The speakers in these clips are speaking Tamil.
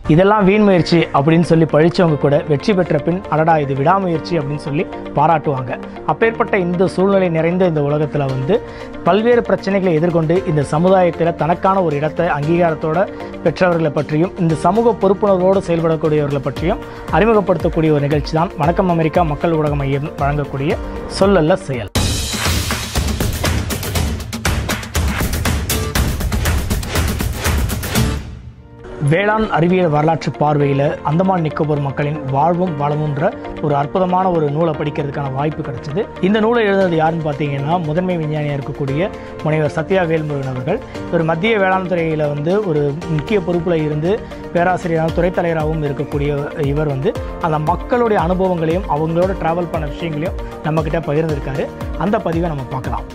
இதெல்லாம் வீண் முயற்சி அப்படின்னு சொல்லி பழிச்சவங்க கூட வெற்றி பெற்ற பின் அடடா இது விடாமுயற்சி அப்படின்னு சொல்லி பாராட்டுவாங்க அப்பேற்பட்ட இந்த சூழ்நிலை நிறைந்த இந்த உலகத்தில் வந்து பல்வேறு பிரச்சனைகளை எதிர்கொண்டு இந்த சமுதாயத்தில் தனக்கான ஒரு இடத்தை அங்கீகாரத்தோட பெற்றவர்களை பற்றியும் இந்த சமூக பொறுப்புணர்வோடு செயல்படக்கூடியவர்களை பற்றியும் அறிமுகப்படுத்தக்கூடிய ஒரு நிகழ்ச்சி தான் வணக்கம் அமெரிக்கா மக்கள் ஊடக மையம் வழங்கக்கூடிய சொல்லல்ல செயல் வேளாண் அறிவியல் வரலாற்று பார்வையில் அந்தமான் நிக்கோபர் மக்களின் வாழ்வும் வளமுன்ற ஒரு அற்புதமான ஒரு நூலை படிக்கிறதுக்கான வாய்ப்பு கிடைச்சது இந்த நூலை எழுதுனது யாருன்னு பார்த்தீங்கன்னா முதன்மை விஞ்ஞானியாக இருக்கக்கூடிய முனைவர் சத்யா வேல்முருகன் அவர்கள் ஒரு மத்திய வேளாண் துறையில் வந்து ஒரு முக்கிய பொறுப்பில் இருந்து பேராசிரியராகவும் துறைத் தலைவராகவும் இருக்கக்கூடிய இவர் வந்து அந்த மக்களுடைய அனுபவங்களையும் அவங்களோட ட்ராவல் பண்ண விஷயங்களையும் நம்மக்கிட்ட பகிர்ந்திருக்காரு அந்த பதிவை நம்ம பார்க்கலாம்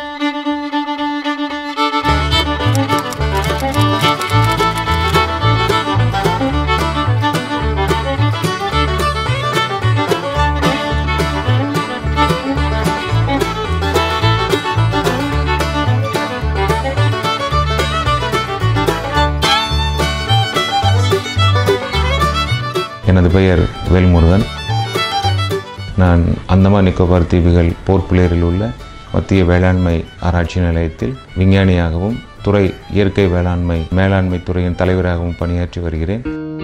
எனது பெயர் வேல்முருகன் நான் அந்தமான் நிக்கோபார் தீவுகள் போர்ப்புலேரில் உள்ள மத்திய வேளாண்மை ஆராய்ச்சி நிலையத்தில் விஞ்ஞானியாகவும் துறை இயற்கை வேளாண்மை மேலாண்மை துறையின் தலைவராகவும் பணியாற்றி வருகிறேன்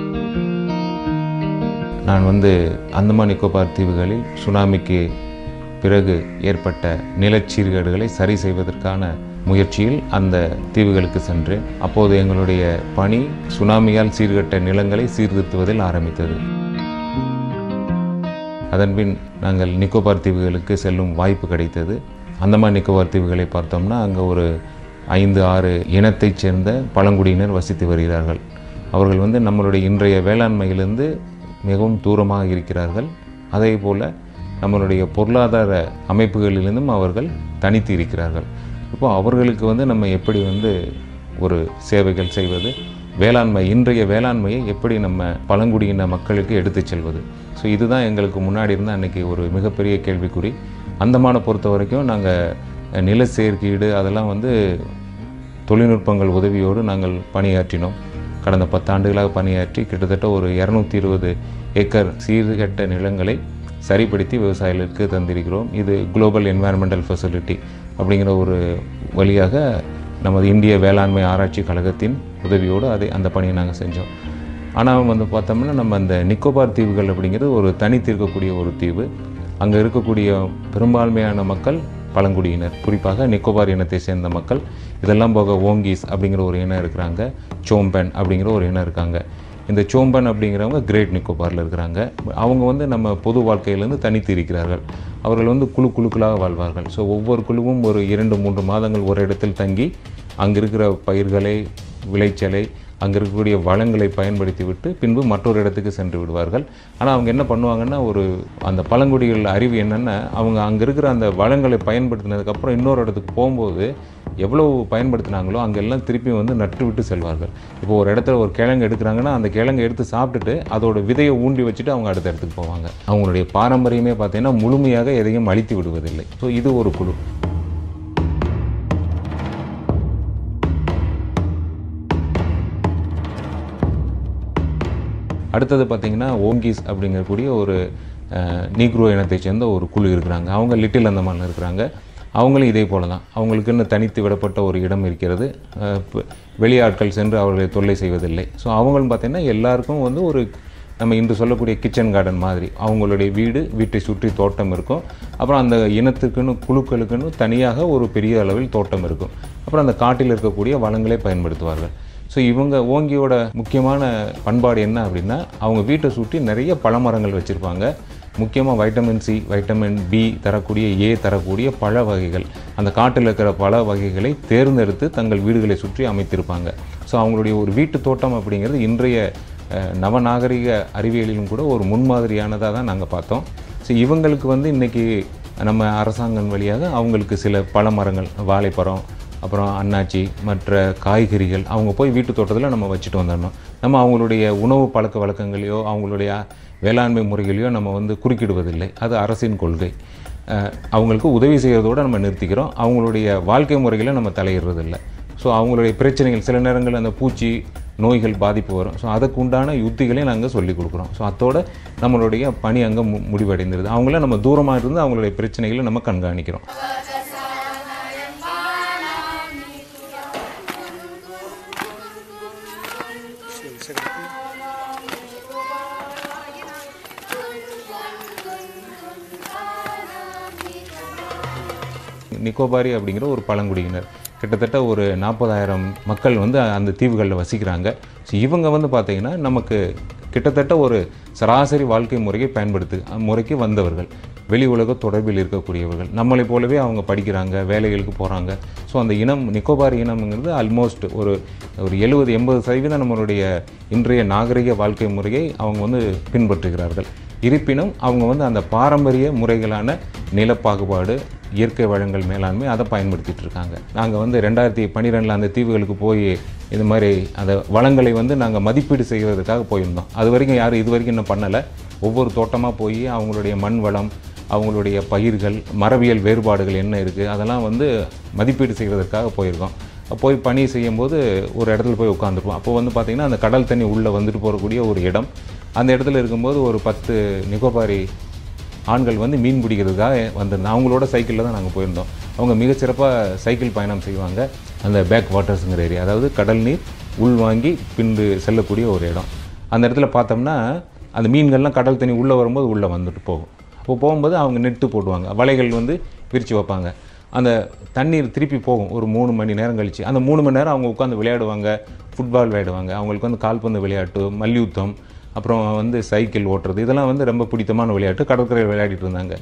நான் வந்து அந்தமான் நிக்கோபார் தீவுகளில் சுனாமிக்கு பிறகு ஏற்பட்ட நிலச்சீர்கேடுகளை சரி செய்வதற்கான முயற்சியில் அந்த தீவுகளுக்கு சென்றேன் அப்போது எங்களுடைய பணி சுனாமியால் சீர்கட்ட நிலங்களை சீர்திருத்துவதில் ஆரம்பித்தது அதன்பின் நாங்கள் நிக்கோபார் தீவுகளுக்கு செல்லும் வாய்ப்பு கிடைத்தது அந்தமான் நிக்கோபார் தீவுகளை பார்த்தோம்னா அங்கே ஒரு ஐந்து ஆறு இனத்தைச் சேர்ந்த பழங்குடியினர் வசித்து வருகிறார்கள் அவர்கள் வந்து நம்மளுடைய இன்றைய வேளாண்மையிலிருந்து மிகவும் தூரமாக இருக்கிறார்கள் அதே போல் நம்மளுடைய பொருளாதார அமைப்புகளிலிருந்தும் அவர்கள் தனித்து இருக்கிறார்கள் இப்போ அவர்களுக்கு வந்து நம்ம எப்படி வந்து ஒரு சேவைகள் செய்வது வேளாண்மை இன்றைய வேளாண்மையை எப்படி நம்ம பழங்குடியின மக்களுக்கு எடுத்துச் செல்வது ஸோ இதுதான் எங்களுக்கு முன்னாடி இருந்த அன்னைக்கு ஒரு மிகப்பெரிய கேள்விக்குறி அந்தமான பொறுத்த வரைக்கும் நாங்கள் நில செயற்கீடு அதெல்லாம் வந்து தொழில்நுட்பங்கள் உதவியோடு நாங்கள் பணியாற்றினோம் கடந்த பத்தாண்டுகளாக பணியாற்றி கிட்டத்தட்ட ஒரு இரநூத்தி இருபது ஏக்கர் சீர்கெட்ட நிலங்களை சரிப்படுத்தி விவசாயிகளுக்கு தந்திருக்கிறோம் இது குளோபல் என்வாயர்மெண்டல் ஃபெசிலிட்டி அப்படிங்கிற ஒரு வழியாக நமது இந்திய வேளாண்மை ஆராய்ச்சி கழகத்தின் உதவியோடு அதை அந்த பணியை நாங்கள் செஞ்சோம் ஆனால் வந்து பார்த்தோம்னா நம்ம அந்த நிக்கோபார் தீவுகள் அப்படிங்கிறது ஒரு தனித்து இருக்கக்கூடிய ஒரு தீவு அங்கே இருக்கக்கூடிய பெரும்பான்மையான மக்கள் பழங்குடியினர் குறிப்பாக நிக்கோபார் இனத்தை சேர்ந்த மக்கள் இதெல்லாம் போக ஓங்கீஸ் அப்படிங்கிற ஒரு இனம் இருக்கிறாங்க சோம்பன் அப்படிங்கிற ஒரு இனம் இருக்காங்க இந்த சோம்பன் அப்படிங்கிறவங்க கிரேட் நிக்கோபாரில் இருக்கிறாங்க அவங்க வந்து நம்ம பொது வாழ்க்கையிலேருந்து தனித்து இருக்கிறார்கள் அவர்கள் வந்து குழு குழுக்களாக வாழ்வார்கள் ஸோ ஒவ்வொரு குழுவும் ஒரு இரண்டு மூன்று மாதங்கள் ஒரு இடத்தில் தங்கி அங்கே இருக்கிற பயிர்களை விளைச்சலை அங்கே இருக்கக்கூடிய வளங்களை பயன்படுத்தி விட்டு பின்பு மற்றொரு இடத்துக்கு சென்று விடுவார்கள் ஆனால் அவங்க என்ன பண்ணுவாங்கன்னா ஒரு அந்த பழங்குடிகள் அறிவு என்னென்னா அவங்க அங்கே இருக்கிற அந்த வளங்களை பயன்படுத்தினதுக்கப்புறம் இன்னொரு இடத்துக்கு போகும்போது எவ்வளோ பயன்படுத்தினாங்களோ அங்கெல்லாம் திருப்பி வந்து நட்டு விட்டு செல்வார்கள் இப்போ ஒரு இடத்துல ஒரு கிழங்கு எடுக்கிறாங்கன்னா அந்த கிழங்கு எடுத்து சாப்பிட்டுட்டு அதோட விதையை ஊண்டி வச்சுட்டு அவங்க அடுத்த இடத்துக்கு போவாங்க அவங்களுடைய பாரம்பரியமே பார்த்தீங்கன்னா முழுமையாக எதையும் அழித்து விடுவதில்லை ஸோ இது ஒரு குழு அடுத்தது பார்த்திங்கன்னா ஓங்கீஸ் அப்படிங்கக்கூடிய ஒரு நீக்ரோ இனத்தை சேர்ந்த ஒரு குழு இருக்கிறாங்க அவங்க லிட்டில் அந்தமானில் இருக்கிறாங்க அவங்களும் இதே போல தான் அவங்களுக்குன்னு தனித்து விடப்பட்ட ஒரு இடம் இருக்கிறது அஹ், ப- வெளியாட்கள் சென்று அவர்களை தொல்லை செய்வதில்லை ஸோ அவங்களும் பார்த்திங்கன்னா எல்லாருக்கும் வந்து ஒரு நம்ம இன்று சொல்லக்கூடிய கிச்சன் கார்டன் மாதிரி அவங்களுடைய வீடு வீட்டை சுற்றி தோட்டம் இருக்கும் அப்புறம் அந்த இனத்துக்குன்னு குழுக்களுக்குன்னு தனியாக ஒரு பெரிய அளவில் தோட்டம் இருக்கும் அப்புறம் அந்த காட்டில் இருக்கக்கூடிய வளங்களை பயன்படுத்துவார்கள் ஸோ இவங்க ஓங்கியோட முக்கியமான பண்பாடு என்ன அப்படின்னா அவங்க வீட்டை சுற்றி நிறைய பழமரங்கள் வச்சுருப்பாங்க முக்கியமாக வைட்டமின் சி வைட்டமின் பி தரக்கூடிய ஏ தரக்கூடிய பழ வகைகள் அந்த காட்டில் இருக்கிற பழ வகைகளை தேர்ந்தெடுத்து தங்கள் வீடுகளை சுற்றி அமைத்திருப்பாங்க ஸோ அவங்களுடைய ஒரு வீட்டு தோட்டம் அப்படிங்கிறது இன்றைய அஹ், நவநாகரிக அறிவியலிலும் கூட ஒரு முன்மாதிரியானதாக தான் நாங்கள் பார்த்தோம் ஸோ இவங்களுக்கு வந்து இன்றைக்கி நம்ம அரசாங்கம் வழியாக அவங்களுக்கு சில பழமரங்கள் வாழைப்பழம் அப்புறம் அன்னாச்சி மற்ற காய்கறிகள் அவங்க போய் வீட்டு தோட்டத்தில் நம்ம வச்சுட்டு வந்துடணும் நம்ம அவங்களுடைய உணவு பழக்க வழக்கங்களையோ அவங்களுடைய வேளாண்மை முறைகளையோ நம்ம வந்து குறுக்கிடுவதில்லை அது அரசின் கொள்கை அஹ், அவங்களுக்கு உதவி செய்கிறதோடு நம்ம நிறுத்திக்கிறோம் அவங்களுடைய வாழ்க்கை முறைகளை நம்ம தலையிடுறதில்லை ஸோ அவங்களுடைய பிரச்சனைகள் சில நேரங்கள் அந்த பூச்சி நோய்கள் பாதிப்பு வரும் ஸோ அதுக்கு உண்டான யுத்திகளையும் நாங்கள் சொல்லிக் கொடுக்குறோம் ஸோ அதோட நம்மளுடைய பணி அங்கே மு முடிவடைந்துருது அவங்கள நம்ம தூரமாக இருந்து அவங்களுடைய பிரச்சனைகளை நம்ம கண்காணிக்கிறோம் நிக்கோபாரி அப்படிங்கிற ஒரு பழங்குடியினர் கிட்டத்தட்ட ஒரு நாற்பதாயிரம் மக்கள் வந்து அந்த தீவுகளில் வசிக்கிறாங்க ஸோ இவங்க வந்து பார்த்திங்கன்னா நமக்கு கிட்டத்தட்ட ஒரு சராசரி வாழ்க்கை முறையை பயன்படுத்து முறைக்கு வந்தவர்கள் வெளி உலக தொடர்பில் இருக்கக்கூடியவர்கள் நம்மளைப் போலவே அவங்க படிக்கிறாங்க வேலைகளுக்கு போகிறாங்க ஸோ அந்த இனம் நிக்கோபார் இனம்ங்கிறது ஆல்மோஸ்ட் ஒரு ஒரு எழுபது எண்பது சதவீதம் நம்மளுடைய இன்றைய நாகரிக வாழ்க்கை முறையை அவங்க வந்து பின்பற்றுகிறார்கள் இருப்பினும் அவங்க வந்து அந்த பாரம்பரிய முறைகளான நிலப்பாகுபாடு இயற்கை வளங்கள் மேலாண்மை அதை பயன்படுத்திட்டு இருக்காங்க நாங்கள் வந்து ரெண்டாயிரத்தி பன்னிரெண்டில் அந்த தீவுகளுக்கு போய் இது மாதிரி அந்த வளங்களை வந்து நாங்கள் மதிப்பீடு செய்கிறதுக்காக போயிருந்தோம் அது வரைக்கும் யாரும் இது வரைக்கும் இன்னும் பண்ணலை ஒவ்வொரு தோட்டமாக போய் அவங்களுடைய மண் வளம் அவங்களுடைய பயிர்கள் மரபியல் வேறுபாடுகள் என்ன இருக்குது அதெல்லாம் வந்து மதிப்பீடு செய்கிறதுக்காக போயிருக்கோம் போய் பணி செய்யும்போது ஒரு இடத்துல போய் உட்காந்துருப்போம் அப்போ வந்து பார்த்திங்கன்னா அந்த கடல் தண்ணி உள்ளே வந்துட்டு போகக்கூடிய ஒரு இடம் அந்த இடத்துல இருக்கும்போது ஒரு பத்து நிக்கோபாரி ஆண்கள் வந்து மீன் பிடிக்கிறதுக்காக வந்திருந்தோம் அவங்களோட சைக்கிளில் தான் நாங்கள் போயிருந்தோம் அவங்க மிகச்சிறப்பாக சைக்கிள் பயணம் செய்வாங்க அந்த பேக் வாட்டர்ஸுங்கிற ஏரியா அதாவது கடல் நீர் உள்வாங்கி பின்பு செல்லக்கூடிய ஒரு இடம் அந்த இடத்துல பார்த்தோம்னா அந்த மீன்கள்லாம் கடல் தண்ணி உள்ளே வரும்போது உள்ளே வந்துட்டு போகும் அப்போ போகும்போது அவங்க நெட்டு போடுவாங்க வலைகள் வந்து விரித்து வைப்பாங்க அந்த தண்ணீர் திருப்பி போகும் ஒரு மூணு மணி நேரம் கழிச்சு அந்த மூணு மணி நேரம் அவங்க உட்காந்து விளையாடுவாங்க ஃபுட்பால் விளையாடுவாங்க அவங்களுக்கு வந்து கால்பந்து விளையாட்டு மல்யுத்தம் அப்புறம் வந்து சைக்கிள் ஓட்டுறது இதெல்லாம் வந்து ரொம்ப பிடித்தமான விளையாட்டு கடற்கரையில் விளையாடிட்டு இருந்தாங்க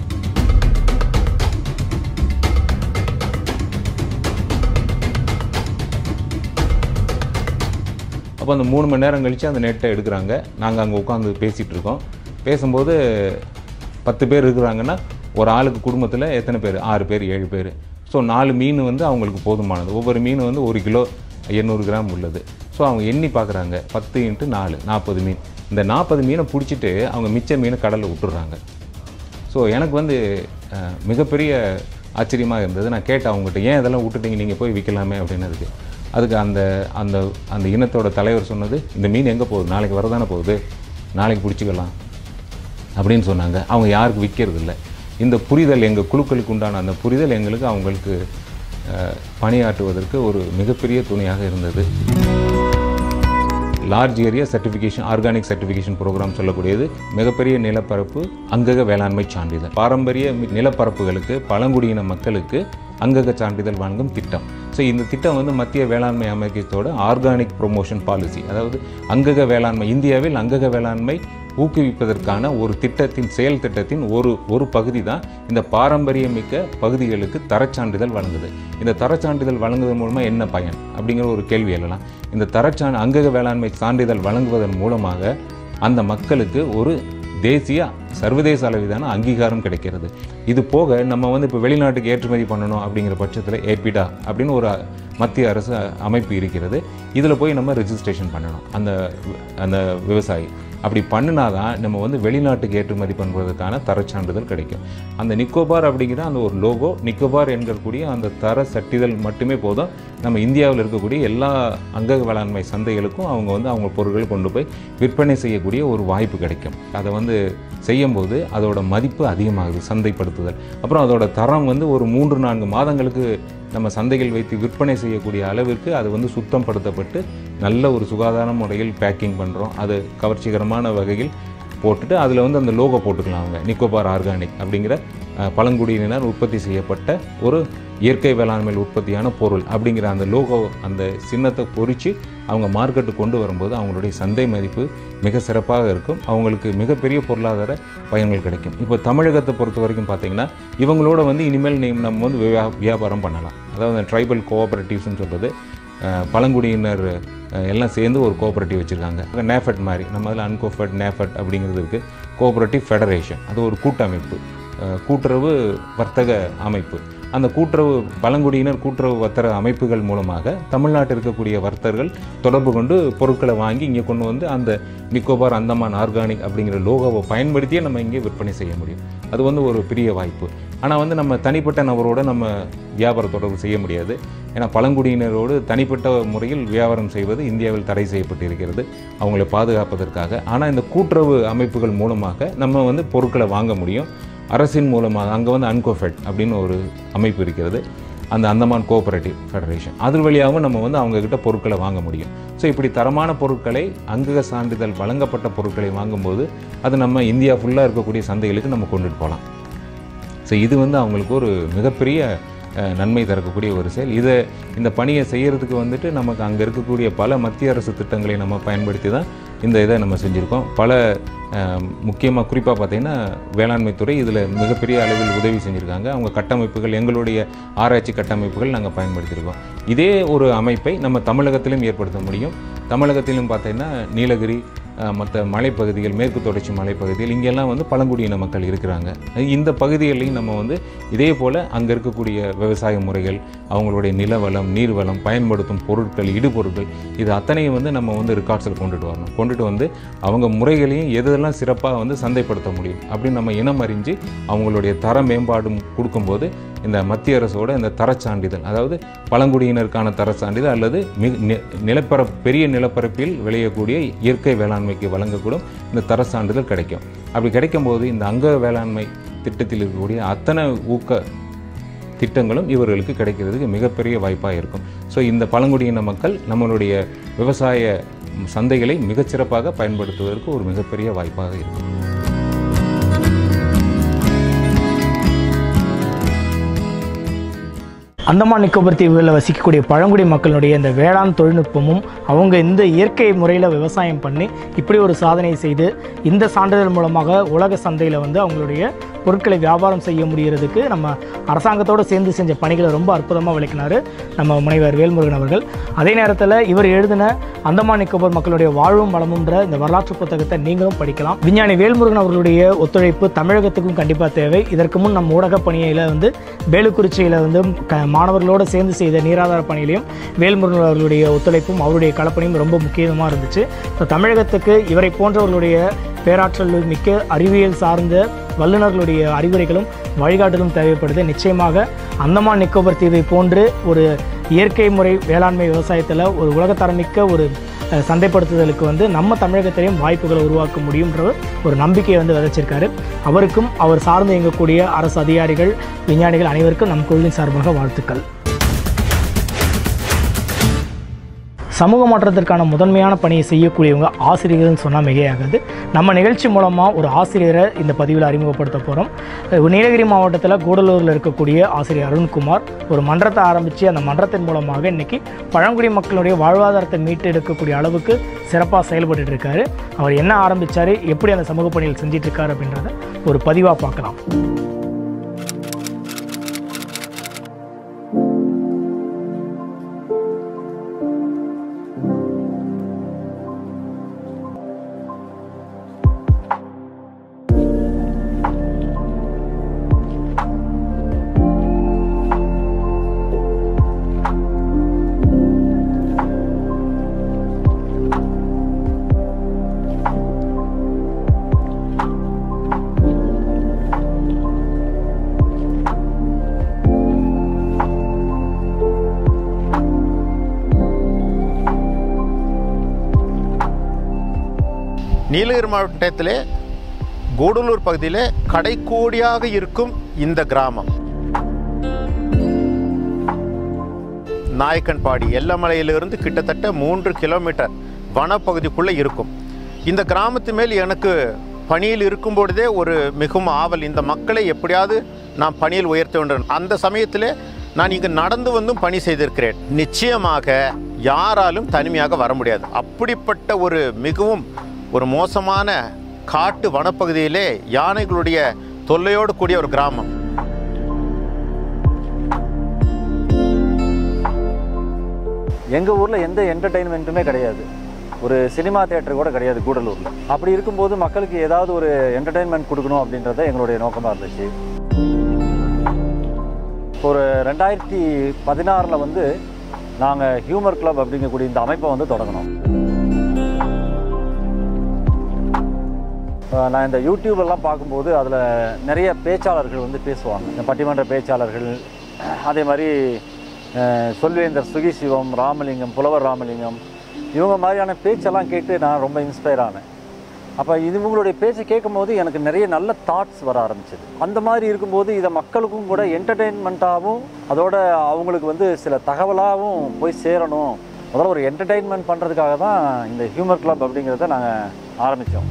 அப்போ அந்த மூணு மணி நேரம் கழித்து அந்த நெட்டை எடுக்கிறாங்க நாங்கள் அங்கே உட்காந்து பேசிகிட்டு இருக்கோம் பேசும்போது பத்து பேர் இருக்கிறாங்கன்னா ஒரு ஆளுக்கு குடும்பத்தில் எத்தனை பேர் ஆறு பேர் ஏழு பேர் ஸோ நாலு மீன் வந்து அவங்களுக்கு போதுமானது ஒவ்வொரு மீன் வந்து ஒரு கிலோ எண்ணூறு கிராம் உள்ளது ஸோ அவங்க எண்ணி பார்க்குறாங்க பத்து இன்ட்டு நாலு நாற்பது மீன் இந்த நாற்பது மீனை பிடிச்சிட்டு அவங்க மிச்ச மீனை கடலில் விட்டுடுறாங்க ஸோ எனக்கு வந்து அஹ், மிகப்பெரிய ஆச்சரியமாக இருந்தது நான் கேட்டேன் அவங்ககிட்ட ஏன் இதெல்லாம் விட்டுட்டீங்க நீங்கள் போய் விற்கலாமே அப்படின்னதுக்கு அதுக்கு அந்த அந்த அந்த இனத்தோட தலைவர் சொன்னது இந்த மீன் எங்கே போகுது நாளைக்கு வரதானே போகுது நாளைக்கு பிடிச்சிக்கலாம் அப்படின்னு சொன்னாங்க அவங்க யாருக்கு விற்கிறது இல்லை இந்த புரிதல் எங்கள் குழுக்களுக்கு உண்டான அந்த புரிதல் எங்களுக்கு அவங்களுக்கு அஹ், பணியாற்றுவதற்கு ஒரு மிகப்பெரிய துணையாக இருந்தது large area certification organic certification program சொல்லக்கூடியது மிகப்பெரிய நிலப்பரப்பு அங்கக வேளாண்மை சான்றிதழ் பாரம்பரிய மி- நிலப்பரப்புகளுக்கு பழங்குடியின மக்களுக்கு அங்கக சான்றிதழ் வழங்கும் திட்டம் ஸோ இந்த திட்டம் வந்து மத்திய வேளாண்மை அமைச்சத்தோட ஆர்கானிக் ப்ரொமோஷன் பாலிசி அதாவது அங்கக வேளாண்மை இந்தியாவில் அங்கக வேளாண்மை ஊக்குவிப்பதற்கான ஒரு திட்டத்தின் செயல் திட்டத்தின் ஒரு ஒரு பகுதி தான் இந்த பாரம்பரியமிக்க பகுதிகளுக்கு தரச்சான்றிதழ் வழங்குது இந்த தரச்சான்றிதழ் வழங்குவதன் மூலமாக என்ன பயன் அப்படிங்கிற ஒரு கேள்வி எழலாம் இந்த தரச்சான் அங்கக வேளாண்மை சான்றிதழ் வழங்குவதன் மூலமாக அந்த மக்களுக்கு ஒரு தேசிய சர்வதேச அளவிலான அங்கீகாரம் கிடைக்கிறது இது போக நம்ம வந்து இப்போ வெளிநாட்டுக்கு ஏற்றுமதி பண்ணணும் அப்படிங்கிற பட்சத்தில் ஏபிடா அப்படின்னு ஒரு மத்திய அரசு அமைப்பு இருக்கிறது இதில் போய் நம்ம ரெஜிஸ்ட்ரேஷன் பண்ணணும் அந்த அந்த விவசாயி அப்படி பண்ணினாதான் நம்ம வந்து வெளிநாட்டுக்கு ஏற்றுமதி பண்ணுறதுக்கான தரச்சான்றிதழ் கிடைக்கும் அந்த நிக்கோபார் அப்படிங்கிற அந்த ஒரு லோகோ நிக்கோபார் என்கக்கூடிய அந்த தர சட்டிதழ் மட்டுமே போதும் நம்ம இந்தியாவில் இருக்கக்கூடிய எல்லா அங்க வேளாண்மை சந்தைகளுக்கும் அவங்க வந்து அவங்க பொருட்களை கொண்டு போய் விற்பனை செய்யக்கூடிய ஒரு வாய்ப்பு கிடைக்கும் அதை வந்து செய்யும்போது அதோட மதிப்பு அதிகமாகுது சந்தைப்படுத்துதல் அப்புறம் அதோட தரம் வந்து ஒரு மூன்று நான்கு மாதங்களுக்கு நம்ம சந்தைகள் வைத்து விற்பனை செய்யக்கூடிய அளவிற்கு அது வந்து சுத்தம் படுத்தப்பட்டு நல்ல ஒரு சுகாதார முறையில் பேக்கிங் பண்ணுறோம் அது கவர்ச்சிகரமான வகையில் போட்டுட்டு அதில் வந்து அந்த லோகோ போட்டுக்கலாம் அவங்க நிக்கோபார் ஆர்கானிக் அப்படிங்கிற அஹ், பழங்குடியினர் உற்பத்தி செய்யப்பட்ட ஒரு இயற்கை வேளாண்மையில் உற்பத்தியான பொருள் அப்படிங்கிற அந்த லோகோ அந்த சின்னத்தை பொறிச்சு அவங்க மார்க்கெட்டுக்கு கொண்டு வரும்போது அவங்களுடைய சந்தை மதிப்பு மிக சிறப்பாக இருக்கும் அவங்களுக்கு மிகப்பெரிய பொருளாதார பயன்கள் கிடைக்கும் இப்போ தமிழகத்தை பொறுத்த வரைக்கும் பார்த்தீங்கன்னா இவங்களோட வந்து இனிமேல் நீ- நம்ம வந்து வியா- வியாபாரம் பண்ணலாம் அதாவது ட்ரைபல் கோஆபரேட்டிவ்ஸ்னு சொல்கிறது அஹ், பழங்குடியினர் அஹ், எல்லாம் சேர்ந்து ஒரு கோஆபரேட்டிவ் வச்சுருக்காங்க நேஃபட் மாதிரி நம்ம அதில் அன்கோஃபட் நேஃபட் அப்படிங்கிறது இருக்குது கோஆபரேட்டிவ் ஃபெடரேஷன் அது ஒரு கூட்டமைப்பு அஹ், கூட்டுறவு வர்த்தக அமைப்பு அந்த கூட்டுறவு பழங்குடியினர் கூட்டுறவு வர்த்தக அமைப்புகள் மூலமாக தமிழ்நாட்டில் இருக்கக்கூடிய வர்த்தகர்கள் தொடர்பு கொண்டு பொருட்களை வாங்கி இங்கே கொண்டு வந்து அந்த நிக்கோபார் அந்தமான் ஆர்கானிக் அப்படிங்கிற லோகோவை பயன்படுத்தியே நம்ம இங்கே விற்பனை செய்ய முடியும் அது வந்து ஒரு பெரிய வாய்ப்பு ஆனால் வந்து நம்ம தனிப்பட்ட நபரோட நம்ம வியாபார தொடர்பு செய்ய முடியாது ஏன்னா பழங்குடியினரோடு தனிப்பட்ட முறையில் வியாபாரம் செய்வது இந்தியாவில் தடை செய்யப்பட்டு இருக்கிறது அவங்களை பாதுகாப்பதற்காக ஆனால் இந்த கூட்டுறவு அமைப்புகள் மூலமாக நம்ம வந்து பொருட்களை வாங்க முடியும் அரசின் மூலமாக அங்கே வந்து அன்கோஃபெட் அப்படின்னு ஒரு அமைப்பு இருக்கிறது அந்த அந்தமான் கோஆபரேட்டிவ் ஃபெடரேஷன் அது வழியாகவும் நம்ம வந்து அவங்கக்கிட்ட பொருட்களை வாங்க முடியும் ஸோ இப்படி தரமான பொருட்களை அங்கக சான்றிதழ் வழங்கப்பட்ட பொருட்களை வாங்கும்போது அது நம்ம இந்தியா ஃபுல்லாக இருக்கக்கூடிய சந்தைகளுக்கு நம்ம கொண்டுட்டு போகலாம் ஸோ இது வந்து அவங்களுக்கு ஒரு மிகப்பெரிய அஹ், நன்மை தரக்கூடிய ஒரு செயல் இதை இந்த பணியை செய்கிறதுக்கு வந்துட்டு நமக்கு அங்கே இருக்கக்கூடிய பல மத்திய அரசு திட்டங்களை நம்ம பயன்படுத்தி தான் இந்த இதை நம்ம செஞ்சுருக்கோம் பல முக்கியமாக குறிப்பாக பார்த்தீங்கன்னா வேளாண்மை துறை இதில் மிகப்பெரிய அளவில் உதவி செஞ்சுருக்காங்க அவங்க கட்டமைப்புகள் எங்களுடைய ஆராய்ச்சி கட்டமைப்புகள் நாங்கள் பயன்படுத்தியிருக்கோம் இதே ஒரு அமைப்பை நம்ம தமிழகத்திலும் ஏற்படுத்த முடியும் தமிழகத்திலும் பார்த்தீங்கன்னா நீலகிரி மற்ற மலைப்பகுதிகள் மேற்கு தொடர்ச்சி மலைப்பகுதிகள் இங்கெல்லாம் வந்து பழங்குடியின மக்கள் இருக்கிறாங்க இந்த பகுதிகளையும் நம்ம வந்து இதே போல் அங்கே இருக்கக்கூடிய விவசாய முறைகள் அவங்களுடைய நிலவளம் நீர்வளம் பயன்படுத்தும் பொருட்கள் இடுபொருட்கள் இது அத்தனையும் வந்து நம்ம வந்து ரெக்கார்ட்ஸில் கொண்டுட்டு வரணும் கொண்டுட்டு வந்து அவங்க முறைகளையும் எதெல்லாம் சிறப்பாக வந்து சந்தைப்படுத்த முடியும் அப்படின்னு நம்ம இனம் அறிஞ்சு அவங்களுடைய தர மேம்பாடும் கொடுக்கும்போது இந்த மத்திய அரசோட இந்த தரச் சான்றிதழ் அதாவது பழங்குடியினருக்கான தரச் சான்றிதழ் அல்லது மிக நி- நிலப்பர பெரிய நிலப்பரப்பில் விளையக்கூடிய இயற்கை வேளாண்மைக்கு வழங்கக்கூடும் இந்த தரச் சான்றிதழ் கிடைக்கும் அப்படி கிடைக்கும்போது இந்த அங்க வேளாண்மை திட்டத்தில் இருக்கக்கூடிய அத்தனை ஊக்க திட்டங்களும் இவர்களுக்கு கிடைக்கிறதுக்கு மிகப்பெரிய வாய்ப்பாக இருக்கும் ஸோ இந்த பழங்குடியின மக்கள் நம்மளுடைய விவசாய சந்தைகளை மிகச்சிறப்பாக பயன்படுத்துவதற்கு ஒரு மிகப்பெரிய வாய்ப்பாக இருக்கும் அந்தமான் நிக்கோபர் தீவுகளில் வசிக்கக்கூடிய பழங்குடி மக்களுடைய இந்த வேளாண் தொழில்நுட்பமும் அவங்க இந்த இயற்கை முறையில் விவசாயம் பண்ணி இப்படி ஒரு சாதனையை செய்து இந்த சான்றிதழ் மூலமாக உலக சந்தையில் வந்து அவங்களுடைய பொருட்களை வியாபாரம் செய்ய முடிகிறதுக்கு நம்ம அரசாங்கத்தோடு சேர்ந்து செஞ்ச பணிகளை ரொம்ப அற்புதமாக விளக்கினார் நம்ம முனைவர் வேல்முருகன் அவர்கள் அதே நேரத்தில் இவர் எழுதின அந்தமான் நிக்கோபர் மக்களுடைய வாழ்வும் வளமுன்ற இந்த வரலாற்று புத்தகத்தை நீங்களும் படிக்கலாம் விஞ்ஞானி வேல்முருகன் அவர்களுடைய ஒத்துழைப்பு தமிழகத்துக்கும் கண்டிப்பாக தேவை இதற்கு முன் நம்ம ஊடக பணியில் வந்து வேலுக்குறிச்சியில் வந்து க மாணவர்களோடு சேர்ந்து செய்த நீராதார பணியிலையும் வேல்முருகன் அவர்களுடைய ஒத்துழைப்பும் அவருடைய களப்பணியும் ரொம்ப முக்கியமாக இருந்துச்சு இப்போ தமிழகத்துக்கு இவரை போன்றவர்களுடைய பேராற்றல் மிக்க அறிவியல் சார்ந்த வல்லுநர்களுடைய அறிவுரைகளும் வழிகாட்டலும் தேவைப்படுது நிச்சயமாக அந்தமான் நிக்கோபர் தீவை போன்று ஒரு இயற்கை முறை வேளாண்மை விவசாயத்தில் ஒரு உலகத்தரமிக்க ஒரு அஹ், சந்தைப்படுத்துதலுக்கு வந்து நம்ம தமிழகத்திலையும் வாய்ப்புகளை உருவாக்க முடியுன்ற ஒரு நம்பிக்கையை வந்து விதைச்சிருக்காரு அவருக்கும் அவர் சார்ந்து இயங்கக்கூடிய அரசு அதிகாரிகள் விஞ்ஞானிகள் அனைவருக்கும் நம் குழுவின் சார்பாக வாழ்த்துக்கள் சமூக மாற்றத்திற்கான முதன்மையான பணியை செய்யக்கூடியவங்க ஆசிரியர்கள்னு சொன்னால் மிகையாகாது நம்ம நிகழ்ச்சி மூலமாக ஒரு ஆசிரியரை இந்த பதிவில் அறிமுகப்படுத்த போகிறோம் நீலகிரி மாவட்டத்தில் கூடலூரில் இருக்கக்கூடிய ஆசிரியர் அருண்குமார் ஒரு மன்றத்தை ஆரம்பித்து அந்த மன்றத்தின் மூலமாக இன்னைக்கு பழங்குடி மக்களுடைய வாழ்வாதாரத்தை மீட்டு எடுக்கக்கூடிய அளவுக்கு சிறப்பாக செயல்பட்டு இருக்காரு அவர் என்ன ஆரம்பித்தார் எப்படி அந்த சமூக பணிகள் செஞ்சிட்டு இருக்காரு அப்படின்றத ஒரு பதிவாக பார்க்கலாம் நீலகிரி மாவட்டத்திலே கூடலூர் பகுதியிலே கடைக்கோடியாக இருக்கும் இந்த கிராமம் நாயக்கன்பாடி எல்லமலையிலிருந்து கிட்டத்தட்ட மூன்று கிலோமீட்டர் வனப்பகுதிக்குள்ளே இருக்கும் இந்த கிராமத்து மேல் எனக்கு பணியில் இருக்கும் பொழுதே ஒரு மிகவும் ஆவல் இந்த மக்களை எப்படியாவது நான் பணியில் உயர்த்த வேண்டும் அந்த சமயத்திலே நான் இங்கு நடந்து வந்தும் பணி செய்திருக்கிறேன் நிச்சயமாக யாராலும் தனிமையாக வர முடியாது அப்படிப்பட்ட ஒரு மிகவும் ஒரு மோசமான காட்டு வனப்பகுதியிலே யானைகளுடைய தொல்லையோடு கூடிய ஒரு கிராமம் எங்கள் ஊரில் எந்த என்டர்டெயின்மெண்ட்டுமே கிடையாது ஒரு சினிமா தியேட்டர் கூட கிடையாது கூடலூரில் அப்படி இருக்கும்போது மக்களுக்கு ஏதாவது ஒரு என்டர்டெயின்மெண்ட் கொடுக்கணும் அப்படின்றத எங்களுடைய நோக்கமாக இருந்துச்சு ஒரு ரெண்டாயிரத்தி பதினாறில் வந்து நாங்கள் ஹியூமர் கிளப் அப்படிங்கக்கூடிய இந்த அமைப்பை வந்து தொடங்கினோம் அஹ் நான் இந்த யூடியூப் எல்லாம் பார்க்கும்போது அதில் நிறைய பேச்சாளர்கள் வந்து பேசுவாங்க இந்த பட்டிமன்ற பேச்சாளர்கள் அதே மாதிரி அஹ், சொல்வேந்தர் சுகி சிவம் ராமலிங்கம் புலவர் ராமலிங்கம் இவங்க மாதிரியான பேச்செல்லாம் கேட்டு நான் ரொம்ப இன்ஸ்பயர் ஆனேன் அப்போ இது இவங்களுடைய பேச்சை கேட்கும்போது எனக்கு நிறைய நல்ல தாட்ஸ் வர ஆரம்பிச்சது அந்த மாதிரி இருக்கும்போது இதை மக்களுக்கும் கூட என்டர்டெயின்மெண்ட்டாகவும் அதோட அவங்களுக்கு வந்து சில தகவலாகவும் போய் சேரணும் முதல்ல ஒரு என்டர்டெயின்மெண்ட் பண்ணுறதுக்காக தான் இந்த ஹியூமர் கிளப் அப்படிங்கிறத நாங்கள் ஆரம்பித்தோம்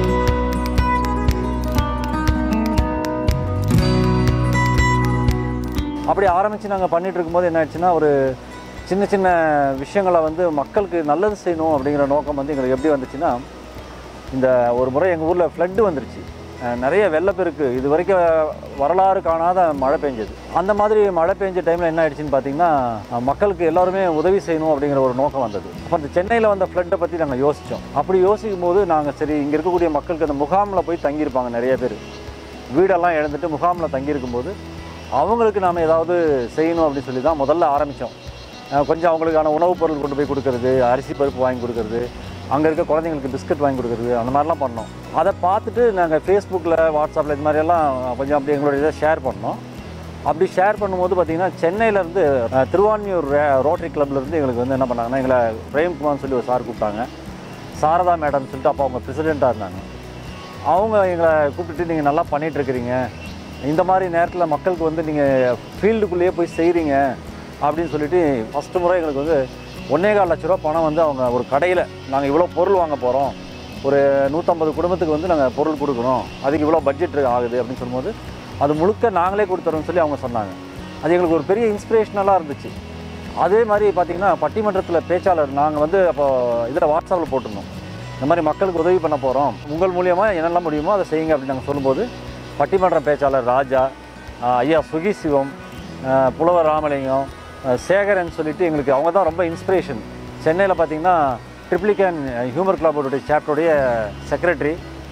அப்படி ஆரம்பித்து நாங்கள் பண்ணிட்டு இருக்கும்போது என்ன ஆச்சுன்னா ஒரு சின்ன சின்ன விஷயங்களை வந்து மக்களுக்கு நல்லது செய்யணும் அப்படிங்கிற நோக்கம் வந்து எங்களுக்கு எப்படி வந்துச்சுன்னா இந்த ஒரு முறை எங்கள் ஊரில் ஃப்ளட்டு வந்துருச்சு அஹ் நிறைய வெள்ளப்பெருக்கு இது வரைக்கும் வரலாறு காணாத மழை பெஞ்சது அந்த மாதிரி மழை பெஞ்ச டைமில் என்ன ஆயிடுச்சுன்னு பார்த்தீங்கன்னா அஹ் மக்களுக்கு எல்லாருமே உதவி செய்யணும் அப்படிங்கிற ஒரு நோக்கம் வந்தது அப்போ அந்த சென்னையில் வந்த ஃப்ளட்டை பற்றி நாங்கள் யோசித்தோம் அப்படி யோசிக்கும் போது நாங்கள் சரி இங்கே இருக்கக்கூடிய மக்களுக்கு அந்த முகாமில் போய் தங்கியிருப்பாங்க நிறைய பேர் வீடெல்லாம் இழந்துட்டு முகாமில் தங்கியிருக்கும்போது அவங்களுக்கு நாம் ஏதாவது செய்யணும் அப்படின்னு சொல்லி தான் முதல்ல ஆரம்பித்தோம் கொஞ்சம் அவங்களுக்கான உணவுப் பொருள் கொண்டு போய் கொடுக்கறது அரிசி பருப்பு வாங்கி கொடுக்கறது அங்கே இருக்க குழந்தைங்களுக்கு பிஸ்கட் வாங்கி கொடுக்கறது அந்த மாதிரிலாம் பண்ணோம் அதை பார்த்துட்டு நாங்கள் ஃபேஸ்புக்கில் வாட்ஸ்அப்பில் இது மாதிரியெல்லாம் கொஞ்சம் அப்படி எங்களுடைய இதை ஷேர் பண்ணோம் அப்படி ஷேர் பண்ணும்போது பார்த்தீங்கன்னா சென்னையிலேருந்து திருவான்மியூர் ரே- ரோட்டரி கிளப்லேருந்து எங்களுக்கு வந்து என்ன பண்ணாங்கன்னா எங்களை பிரேம்குமார்னு சொல்லி ஒரு சார் கூப்பிட்டாங்க சாரதா மேடம்னு சொல்லிட்டு அப்போ அவங்க பிரசிடெண்ட்டாக இருந்தாங்க அவங்க எங்களை கூப்பிட்டுட்டு நீங்கள் நல்லா பண்ணிட்டு இருக்கிறீங்க இந்த மாதிரி நேரத்தில் மக்களுக்கு வந்து நீங்கள் ஃபீல்டுக்குள்ளேயே போய் செய்கிறீங்க அப்படின்னு சொல்லிட்டு ஃபஸ்ட்டு முறை எங்களுக்கு வந்து ஒன்றே கால் லட்ச ரூபா பணம் வந்து அவங்க ஒரு கடையில் நாங்கள் இவ்வளோ பொருள் வாங்க போகிறோம் ஒரு நூற்றம்பது குடும்பத்துக்கு வந்து நாங்கள் பொருள் கொடுக்கணும் அதுக்கு இவ்வளோ பட்ஜெட் ஆகுது அப்படின்னு சொல்லும்போது அது முழுக்க நாங்களே கொடுத்துறோம்னு சொல்லி அவங்க சொன்னாங்க அது எங்களுக்கு ஒரு பெரிய இன்ஸ்பிரேஷனலாக இருந்துச்சு அதே மாதிரி பார்த்தீங்கன்னா பட்டிமன்றத்தில் பேச்சாளர் நாங்கள் வந்து அப்போ இதில் வாட்ஸ்அப்பில் போட்டிருந்தோம் இந்த மாதிரி மக்களுக்கு உதவி பண்ண போகிறோம் உங்கள் மூலியமாக என்னெல்லாம் முடியுமோ அதை செய்யுங்க அப்படின்னு நாங்கள் சொல்லும்போது பட்டிமன்ற பேச்சாளர் ராஜா ஆஹ் ஐயா சுகி சிவம் ஆஹ் புலவர் ராமலிங்கம் ஆஹ் சேகரன் சொல்லிட்டு எங்களுக்கு அவங்க தான் ரொம்ப இன்ஸ்பிரேஷன் சென்னையில் பார்த்தீங்கன்னா ட்ரிப்ளிகன் ஹியூமர் கிளப்போடைய சாப்டருடைய செக்ரட்டரி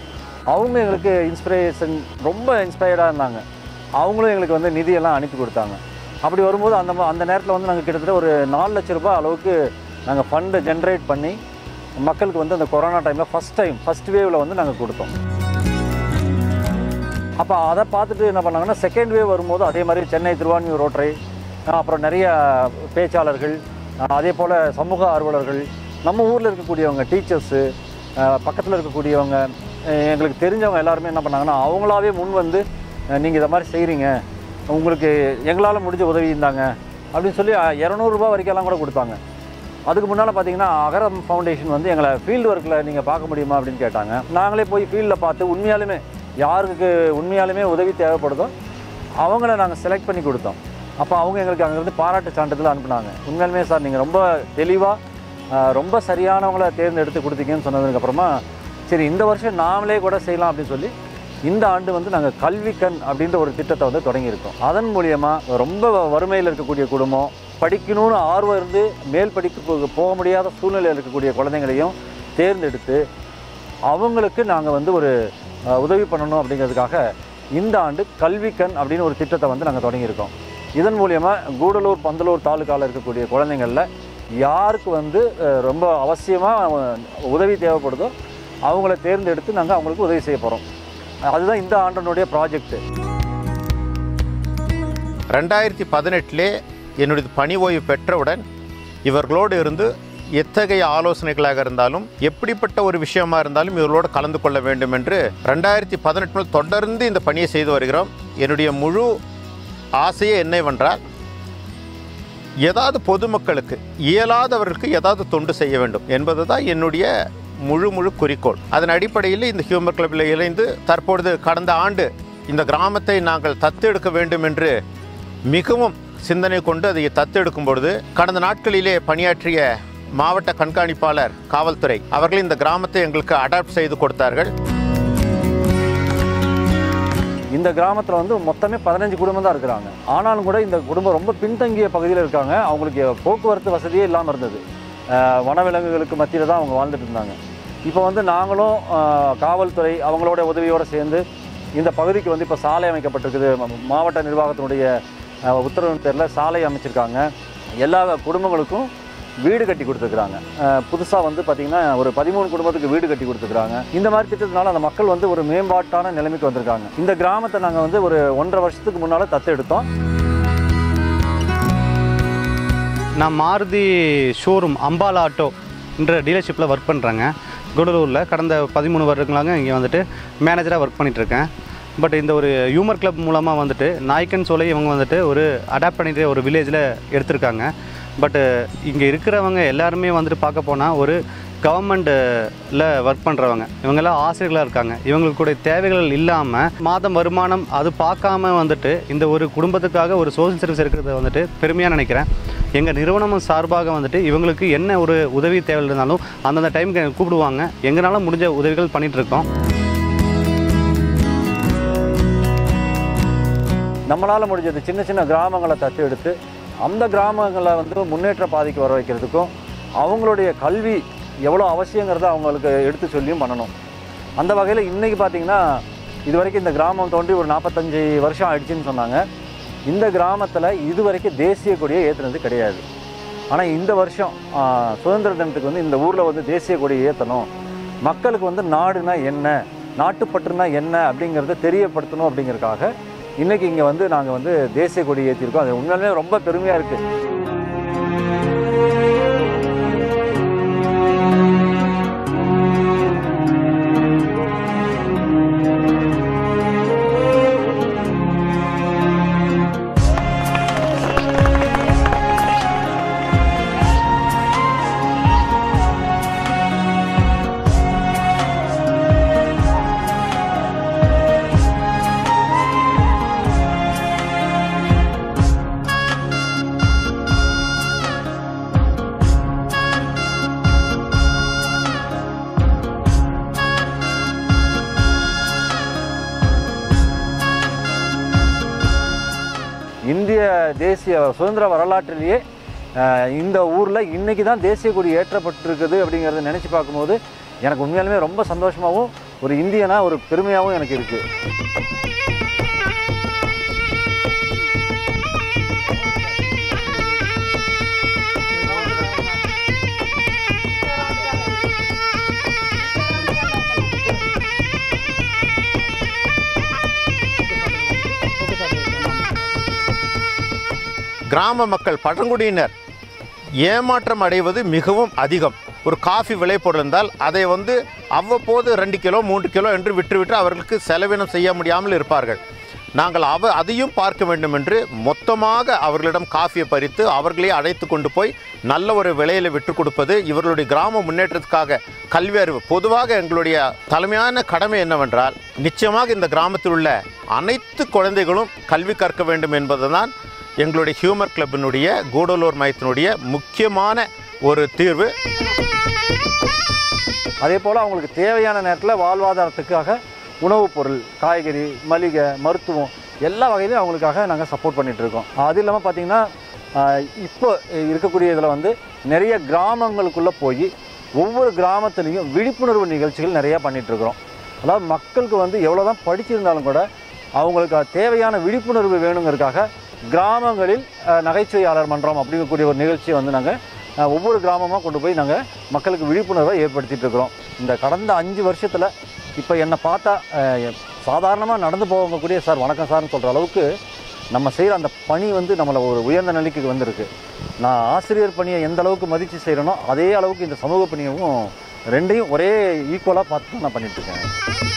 அவங்க எங்களுக்கு இன்ஸ்பிரேஷன் ரொம்ப இன்ஸ்பயர்டாக இருந்தாங்க அவங்களும் எங்களுக்கு வந்து நிதியெல்லாம் அனுப்பி கொடுத்தாங்க அப்படி வரும்போது அந்த ம- அந்த நேரத்தில் வந்து நாங்கள் கிட்டத்தட்ட ஒரு நாலு லட்ச ரூபாய் அளவுக்கு நாங்கள் ஃபண்டை ஜென்ரேட் பண்ணி மக்களுக்கு வந்து அந்த கொரோனா டைமில் ஃபஸ்ட் டைம் ஃபஸ்ட் வேவில் வந்து நாங்கள் கொடுத்தோம் அப்போ அதை பார்த்துட்டு என்ன பண்ணாங்கன்னா செகண்ட் வேவ் வரும்போது அதே மாதிரி சென்னை திருவான்மியூர் ரோட்டரை அப்புறம் நிறைய பேச்சாளர்கள் அஹ் அதே போல் சமூக ஆர்வலர்கள் நம்ம ஊரில் இருக்கக்கூடியவங்க டீச்சர்ஸு பக்கத்தில் இருக்கக்கூடியவங்க அஹ் எங்களுக்கு தெரிஞ்சவங்க எல்லாருமே என்ன பண்ணாங்கன்னா அவங்களாவே முன் வந்து நீங்கள் இதை மாதிரி செய்கிறீங்க உங்களுக்கு எங்களால் முடிஞ்ச உதவி இருந்தாங்க அப்படின்னு சொல்லி அஹ், இரநூறுபா வரைக்கும் எல்லாம் கூட கொடுத்தாங்க அதுக்கு முன்னால் பார்த்தீங்கன்னா அகரம் ஃபவுண்டேஷன் வந்து எங்களை ஃபீல்டு ஒர்க்கில் நீங்கள் பார்க்க முடியுமா அப்படின்னு கேட்டாங்க நாங்களே போய் ஃபீல்டில் பார்த்து உண்மையாலுமே யாருக்கு உண்மையாலுமே உதவி தேவைப்படுதோ அவங்கள நாங்கள் செலக்ட் பண்ணி கொடுத்தோம் அப்போ அவங்க எங்களுக்கு அங்கேருந்து பாராட்டு சான்றிதழ் அனுப்புனாங்க உண்மையாலுமே சார் நீங்கள் ரொம்ப தெளிவாக ரொம்ப சரியானவங்கள தேர்ந்தெடுத்து கொடுத்தீங்கன்னு சொன்னதுக்கப்புறமா சரி இந்த வருஷம் நாமளே கூட செய்யலாம் அப்படின்னு சொல்லி இந்த ஆண்டு வந்து நாங்கள் கல்விக்கண் அப்படின்ற ஒரு திட்டத்தை வந்து தொடங்கியிருக்கோம் அதன் மூலியமாக ரொம்ப வறுமையில் இருக்கக்கூடிய குடும்பம் படிக்கணும்னு ஆர்வம் இருந்து மேல் படிப்பு போ- போக முடியாத சூழ்நிலையில் இருக்கக்கூடிய குழந்தைங்களையும் தேர்ந்தெடுத்து அவங்களுக்கு நாங்கள் வந்து ஒரு அஹ், உதவி பண்ணணும் அப்படிங்கிறதுக்காக இந்த ஆண்டு கல்விக்கண் அப்படின்னு ஒரு திட்டத்தை வந்து நாங்கள் தொடங்கியிருக்கோம் இதன் மூலியமாக கூடலூர் பந்தலூர் தாலுக்காவில் இருக்கக்கூடிய குழந்தைங்களில் யாருக்கு வந்து அஹ், ரொம்ப அவசியமாக உதவி தேவைப்படுதோ அவங்கள தேர்ந்தெடுத்து நாங்கள் அவங்களுக்கு உதவி செய்ய போகிறோம் அதுதான் இந்த ஆண்டனுடைய ப்ராஜெக்ட்டு ரெண்டாயிரத்தி பதினெட்டிலே என்னுடைய பணி ஓய்வு பெற்றவுடன் இவர்களோடு இருந்து எத்தகைய ஆலோசனைகளாக இருந்தாலும் எப்படிப்பட்ட ஒரு விஷயமா இருந்தாலும் இவர்களோடு கலந்து கொள்ள வேண்டும் என்று ரெண்டாயிரத்தி பதினெட்டு முதல் தொடர்ந்து இந்த பணியை செய்து வருகிறோம் என்னுடைய முழு ஆசையே என்னவென்றால் ஏதாவது பொதுமக்களுக்கு இயலாதவர்களுக்கு ஏதாவது தொண்டு செய்ய வேண்டும் என்பது தான் என்னுடைய முழு முழு குறிக்கோள் அதன் அடிப்படையில் இந்த ஹியூமர் கிளப்பில் இணைந்து தற்பொழுது கடந்த ஆண்டு இந்த கிராமத்தை நாங்கள் தத்தெடுக்க வேண்டும் என்று மிகவும் சிந்தனை கொண்டு அதை தத்தெடுக்கும் பொழுது கடந்த நாட்களிலே பணியாற்றிய மாவட்ட கண்காணிப்பாளர் காவல்துறை அவர்கள் இந்த கிராமத்தை எங்களுக்கு அடாப்ட் செய்து கொடுத்தார்கள் இந்த கிராமத்தில் வந்து மொத்தமே பதினஞ்சு குடும்பம் தான் இருக்கிறாங்க ஆனாலும் கூட இந்த குடும்பம் ரொம்ப பின்தங்கிய பகுதியில் இருக்காங்க அவங்களுக்கு போக்குவரத்து வசதியே இல்லாமல் இருந்தது அஹ் வனவிலங்குகளுக்கு மத்தியில் தான் அவங்க வாழ்ந்துட்டு இருந்தாங்க இப்போ வந்து நாங்களும் அஹ், காவல்துறை அவங்களோட உதவியோடு சேர்ந்து இந்த பகுதிக்கு வந்து இப்போ சாலை அமைக்கப்பட்டிருக்குது ம- மாவட்ட நிர்வாகத்தினுடைய அஹ், உத்தரவின் பேரில் சாலை அமைச்சிருக்காங்க எல்லா குடும்பங்களுக்கும் வீடு கட்டி கொடுத்துருக்குறாங்க புதுசாக வந்து பார்த்திங்கன்னா ஒரு பதிமூணு குடும்பத்துக்கு வீடு கட்டி கொடுத்துருக்குறாங்க இந்த மாதிரி திட்டத்தினால அந்த மக்கள் வந்து ஒரு மேம்பாட்டான நிலைமைக்கு வந்திருக்காங்க இந்த கிராமத்தை நாங்கள் வந்து ஒரு ஒன்றரை வருஷத்துக்கு முன்னால் தத்தெடுத்தோம் நான் மாருதி ஷோரூம் அம்பாலா ஆட்டோ என்ற டீலர்ஷிப்பில் ஒர்க் பண்ணுறேங்க குடலூரில் கடந்த பதிமூணு வருடங்களாக இங்கே வந்துட்டு மேனேஜராக ஒர்க் பண்ணிகிட்ருக்கேன் பட் இந்த ஒரு ஹியூமர் கிளப் மூலமாக வந்துட்டு நாய்க்கன் சோலை இவங்க வந்துட்டு ஒரு அடாப்ட் பண்ணிட்டு ஒரு வில்லேஜில் எடுத்திருக்காங்க பட்டு இங்கே இருக்கிறவங்க எல்லாருமே வந்துட்டு பார்க்க போனால் ஒரு கவர்மெண்ட்டில் ஒர்க் பண்ணுறவங்க இவங்கெல்லாம் ஆசிரியர்களாக இருக்காங்க இவங்களுக்குடைய தேவைகள் இல்லாமல் மாதம் வருமானம் அது பார்க்காம வந்துட்டு இந்த ஒரு குடும்பத்துக்காக ஒரு சோஷியல் சர்வீஸ் இருக்கிறத வந்துட்டு பெருமையாக நினைக்கிறேன் எங்கள் நிறுவனம் சார்பாக வந்துட்டு இவங்களுக்கு என்ன ஒரு உதவி தேவை இருந்தாலும் அந்தந்த டைமுக்கு எனக்கு கூப்பிடுவாங்க எங்களால் முடிஞ்ச உதவிகள் பண்ணிகிட்டு இருக்கோம் நம்மளால் முடிஞ்சது சின்ன சின்ன கிராமங்களை தத்து எடுத்து அந்த கிராமங்களை வந்து முன்னேற்ற பாதைக்கு வர வைக்கிறதுக்கும் அவங்களுடைய கல்வி எவ்வளோ அவசியங்கிறத அவங்களுக்கு எடுத்து சொல்லியும் பண்ணணும் அந்த வகையில் இன்றைக்கி பார்த்திங்கன்னா இது வரைக்கும் இந்த கிராமம் தோன்றி ஒரு நாற்பத்தஞ்சு வருஷம் ஆயிடுச்சுன்னு சொன்னாங்க இந்த கிராமத்தில் இது வரைக்கும் தேசிய கொடியை ஏற்றுனது கிடையாது ஆனால் இந்த வருஷம் ஆ, சுதந்திர தினத்துக்கு வந்து இந்த ஊரில் வந்து தேசிய கொடியை ஏற்றணும் மக்களுக்கு வந்து நாடுனா என்ன நாட்டுப்பற்றுனா என்ன அப்படிங்கிறத தெரியப்படுத்தணும் அப்படிங்கிறதுக்காக இன்றைக்கி இங்கே வந்து நாங்கள் வந்து தேசிய கொடி ஏற்றிருக்கோம் அது உண்மையிலுமே ரொம்ப பெருமையாக இருக்குது இந்திய தேசிய சுதந்திர வரலாற்றிலேயே அஹ், இந்த ஊரில் இன்றைக்கி தான் தேசிய கொடி ஏற்றப்பட்டிருக்குது அப்படிங்கிறத நினச்சி பார்க்கும்போது எனக்கு உண்மையாலுமே ரொம்ப சந்தோஷமாகவும் ஒரு இந்தியனா ஒரு பெருமையாகவும் எனக்கு இருக்குது கிராம மக்கள் பழங்குடியினர் ஏமாற்றம் அடைவது மிகவும் அதிகம் ஒரு காஃபி விளைபொருள் இருந்தால் அதை வந்து அவ்வப்போது ரெண்டு கிலோ மூன்று கிலோ என்று விற்றுவிட்டு அவர்களுக்கு செலவினம் செய்ய முடியாமல் இருப்பார்கள் நாங்கள் அவ அதையும் பார்க்க வேண்டும் என்று மொத்தமாக அவர்களிடம் காஃபியை பறித்து அவர்களே அழைத்து கொண்டு போய் நல்ல ஒரு விலையில் விற்று கொடுப்பது இவர்களுடைய கிராம முன்னேற்றத்துக்காக கல்வி அறிவு பொதுவாக எங்களுடைய தலைமையான கடமை என்னவென்றால் நிச்சயமாக இந்த கிராமத்தில் உள்ள அனைத்து குழந்தைகளும் கல்வி கற்க வேண்டும் என்பதுதான் எங்களுடைய ஹியூமர் கிளப்பினுடைய கூடலூர் மையத்தினுடைய முக்கியமான ஒரு தீர்வு அதே போல் அவங்களுக்கு தேவையான நேரத்தில் வாழ்வாதாரத்துக்காக உணவுப் பொருள் காய்கறி மளிகை மருத்துவம் எல்லா வகையிலும் அவங்களுக்காக நாங்கள் சப்போர்ட் பண்ணிட்டு இருக்கோம் அது இல்லாமல் பார்த்தீங்கன்னா ஆஹ், இப்போ இருக்கக்கூடிய இதில் வந்து நிறைய கிராமங்களுக்குள்ளே போய் ஒவ்வொரு கிராமத்துலேயும் விழிப்புணர்வு நிகழ்ச்சிகள் நிறையா பண்ணிட்டு இருக்கிறோம் அதாவது மக்களுக்கு வந்து எவ்வளோ தான் படிச்சிருந்தாலும் கூட அவங்களுக்கு தேவையான விழிப்புணர்வு வேணுங்கிறதுக்காக கிராமங்களில் ஆஹ், நகைச்சுவையாளர் மன்றம் அப்படிங்கக்கூடிய ஒரு நிகழ்ச்சியை வந்து நாங்கள் அஹ் ஒவ்வொரு கிராமமாக கொண்டு போய் நாங்கள் மக்களுக்கு விழிப்புணர்வை ஏற்படுத்திட்டு இருக்கிறோம் இந்த கடந்த அஞ்சு வருஷத்தில் இப்போ என்னை பார்த்தா சாதாரணமாக நடந்து போகக்கூடிய சார் வணக்கம் சார்னு சொல்கிற அளவுக்கு நம்ம செய்கிற அந்த பணி வந்து நம்மளை ஒரு உயர்ந்த நிலைக்கு வந்திருக்கு நான் ஆசிரியர் பணியை எந்த அளவுக்கு மதித்து செய்கிறேனோ அதே அளவுக்கு இந்த சமூக பணியவும் ரெண்டையும் ஒரே ஈக்குவலாக பார்த்து தான் நான் பண்ணிட்டு இருக்கேன்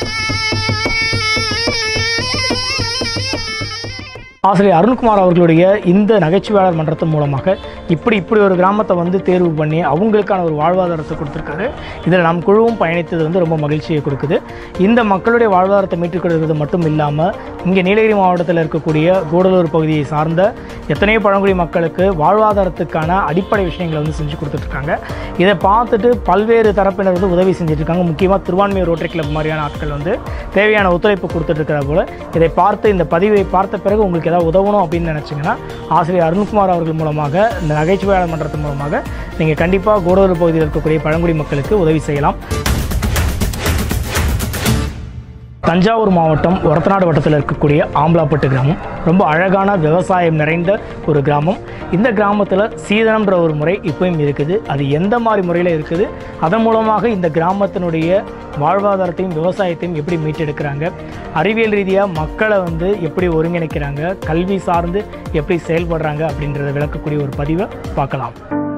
ஆசிரியர் அருண்குமார் அவர்களுடைய இந்த நகைச்சுவையாளர் மன்றத்தின் மூலமாக இப்படி இப்படி ஒரு கிராமத்தை வந்து தேர்வு பண்ணி அவங்களுக்கான ஒரு வாழ்வாதாரத்தை கொடுத்துருக்காரு இதில் நம் குழுவும் பயணித்தது வந்து ரொம்ப மகிழ்ச்சியை கொடுக்குது இந்த மக்களுடைய வாழ்வாதாரத்தை மீட்டுக் கொடுக்கிறது மட்டும் இல்லாமல் இங்கே நீலகிரி மாவட்டத்தில் இருக்கக்கூடிய கூடலூர் பகுதியை சார்ந்த எத்தனையோ பழங்குடி மக்களுக்கு வாழ்வாதாரத்துக்கான அடிப்படை விஷயங்களை வந்து செஞ்சு கொடுத்துட்ருக்காங்க இதை பார்த்துட்டு பல்வேறு தரப்பினர் வந்து உதவி செஞ்சுட்டு இருக்காங்க முக்கியமாக திருவான்மையூர் ரோட்டரி கிளப் மாதிரியான ஆட்கள் வந்து தேவையான ஒத்துழைப்பு கொடுத்துட்டு இருக்கிற போல இதை பார்த்து இந்த பதிவை பார்த்த பிறகு உங்களுக்கு ஏதாவது உதவணும் அப்படின்னு நினச்சிங்கன்னா ஆசிரியர் அருண்குமார் அவர்கள் மூலமாக இந்த நகைச்சுவையாளர் மன்றத்தின் மூலமாக நீங்கள் கண்டிப்பாக கூடலூர் பகுதியில் இருக்கக்கூடிய பழங்குடி மக்களுக்கு உதவி செய்யலாம் தஞ்சாவூர் மாவட்டம் ஒரத்தநாடு வட்டத்தில் இருக்கக்கூடிய ஆம்பலாப்பட்டு கிராமம் ரொம்ப அழகான விவசாயம் நிறைந்த ஒரு கிராமம் இந்த கிராமத்தில் சீதனம்ன்ற ஒரு முறை இப்பயும் இருக்குது அது எந்த மாதிரி முறையில் இருக்குது அதன் மூலமாக இந்த கிராமத்தினுடைய வாழ்வாதாரத்தையும் விவசாயத்தையும் எப்படி மீட்டெடுக்கிறாங்க அறிவியல் ரீதியாக மக்களை வந்து எப்படி ஒருங்கிணைக்கிறாங்க கல்வி சார்ந்து எப்படி செயல்படுறாங்க அப்படின்றத விளக்கக்கூடிய ஒரு பதிவை பார்க்கலாம்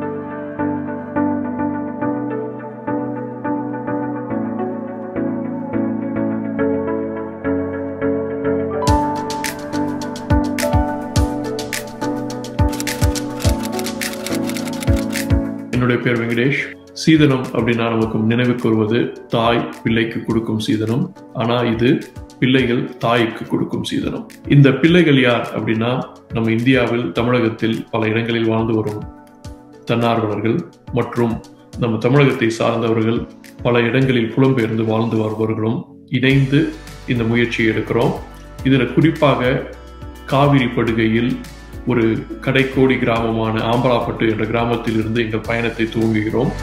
என்னுடைய பேர் வெங்கடேஷ் சீதனம் அப்படின்னா நமக்கு நினைவுக்கு வருவது தாய் பிள்ளைக்கு கொடுக்கும் சீதனம் ஆனா இது பிள்ளைகள் தாய்க்கு கொடுக்கும் சீதனம் இந்த பிள்ளைகள் யார் அப்படின்னா நம்ம இந்தியாவில் தமிழகத்தில் பல இடங்களில் வாழ்ந்து வரும் தன்னார்வலர்கள் மற்றும் நம்ம தமிழகத்தை சார்ந்தவர்கள் பல இடங்களில் புலம்பெயர்ந்து வாழ்ந்து வருபவர்களும் இணைந்து இந்த முயற்சியை எடுக்கிறோம் இதில் குறிப்பாக காவிரி படுகையில் ஒரு கடைக்கோடி கிராமமான ஆம்பலாப்பட்டு என்ற கிராமத்தில் இருந்து எங்கள் பயணத்தை துவங்குகிறோம்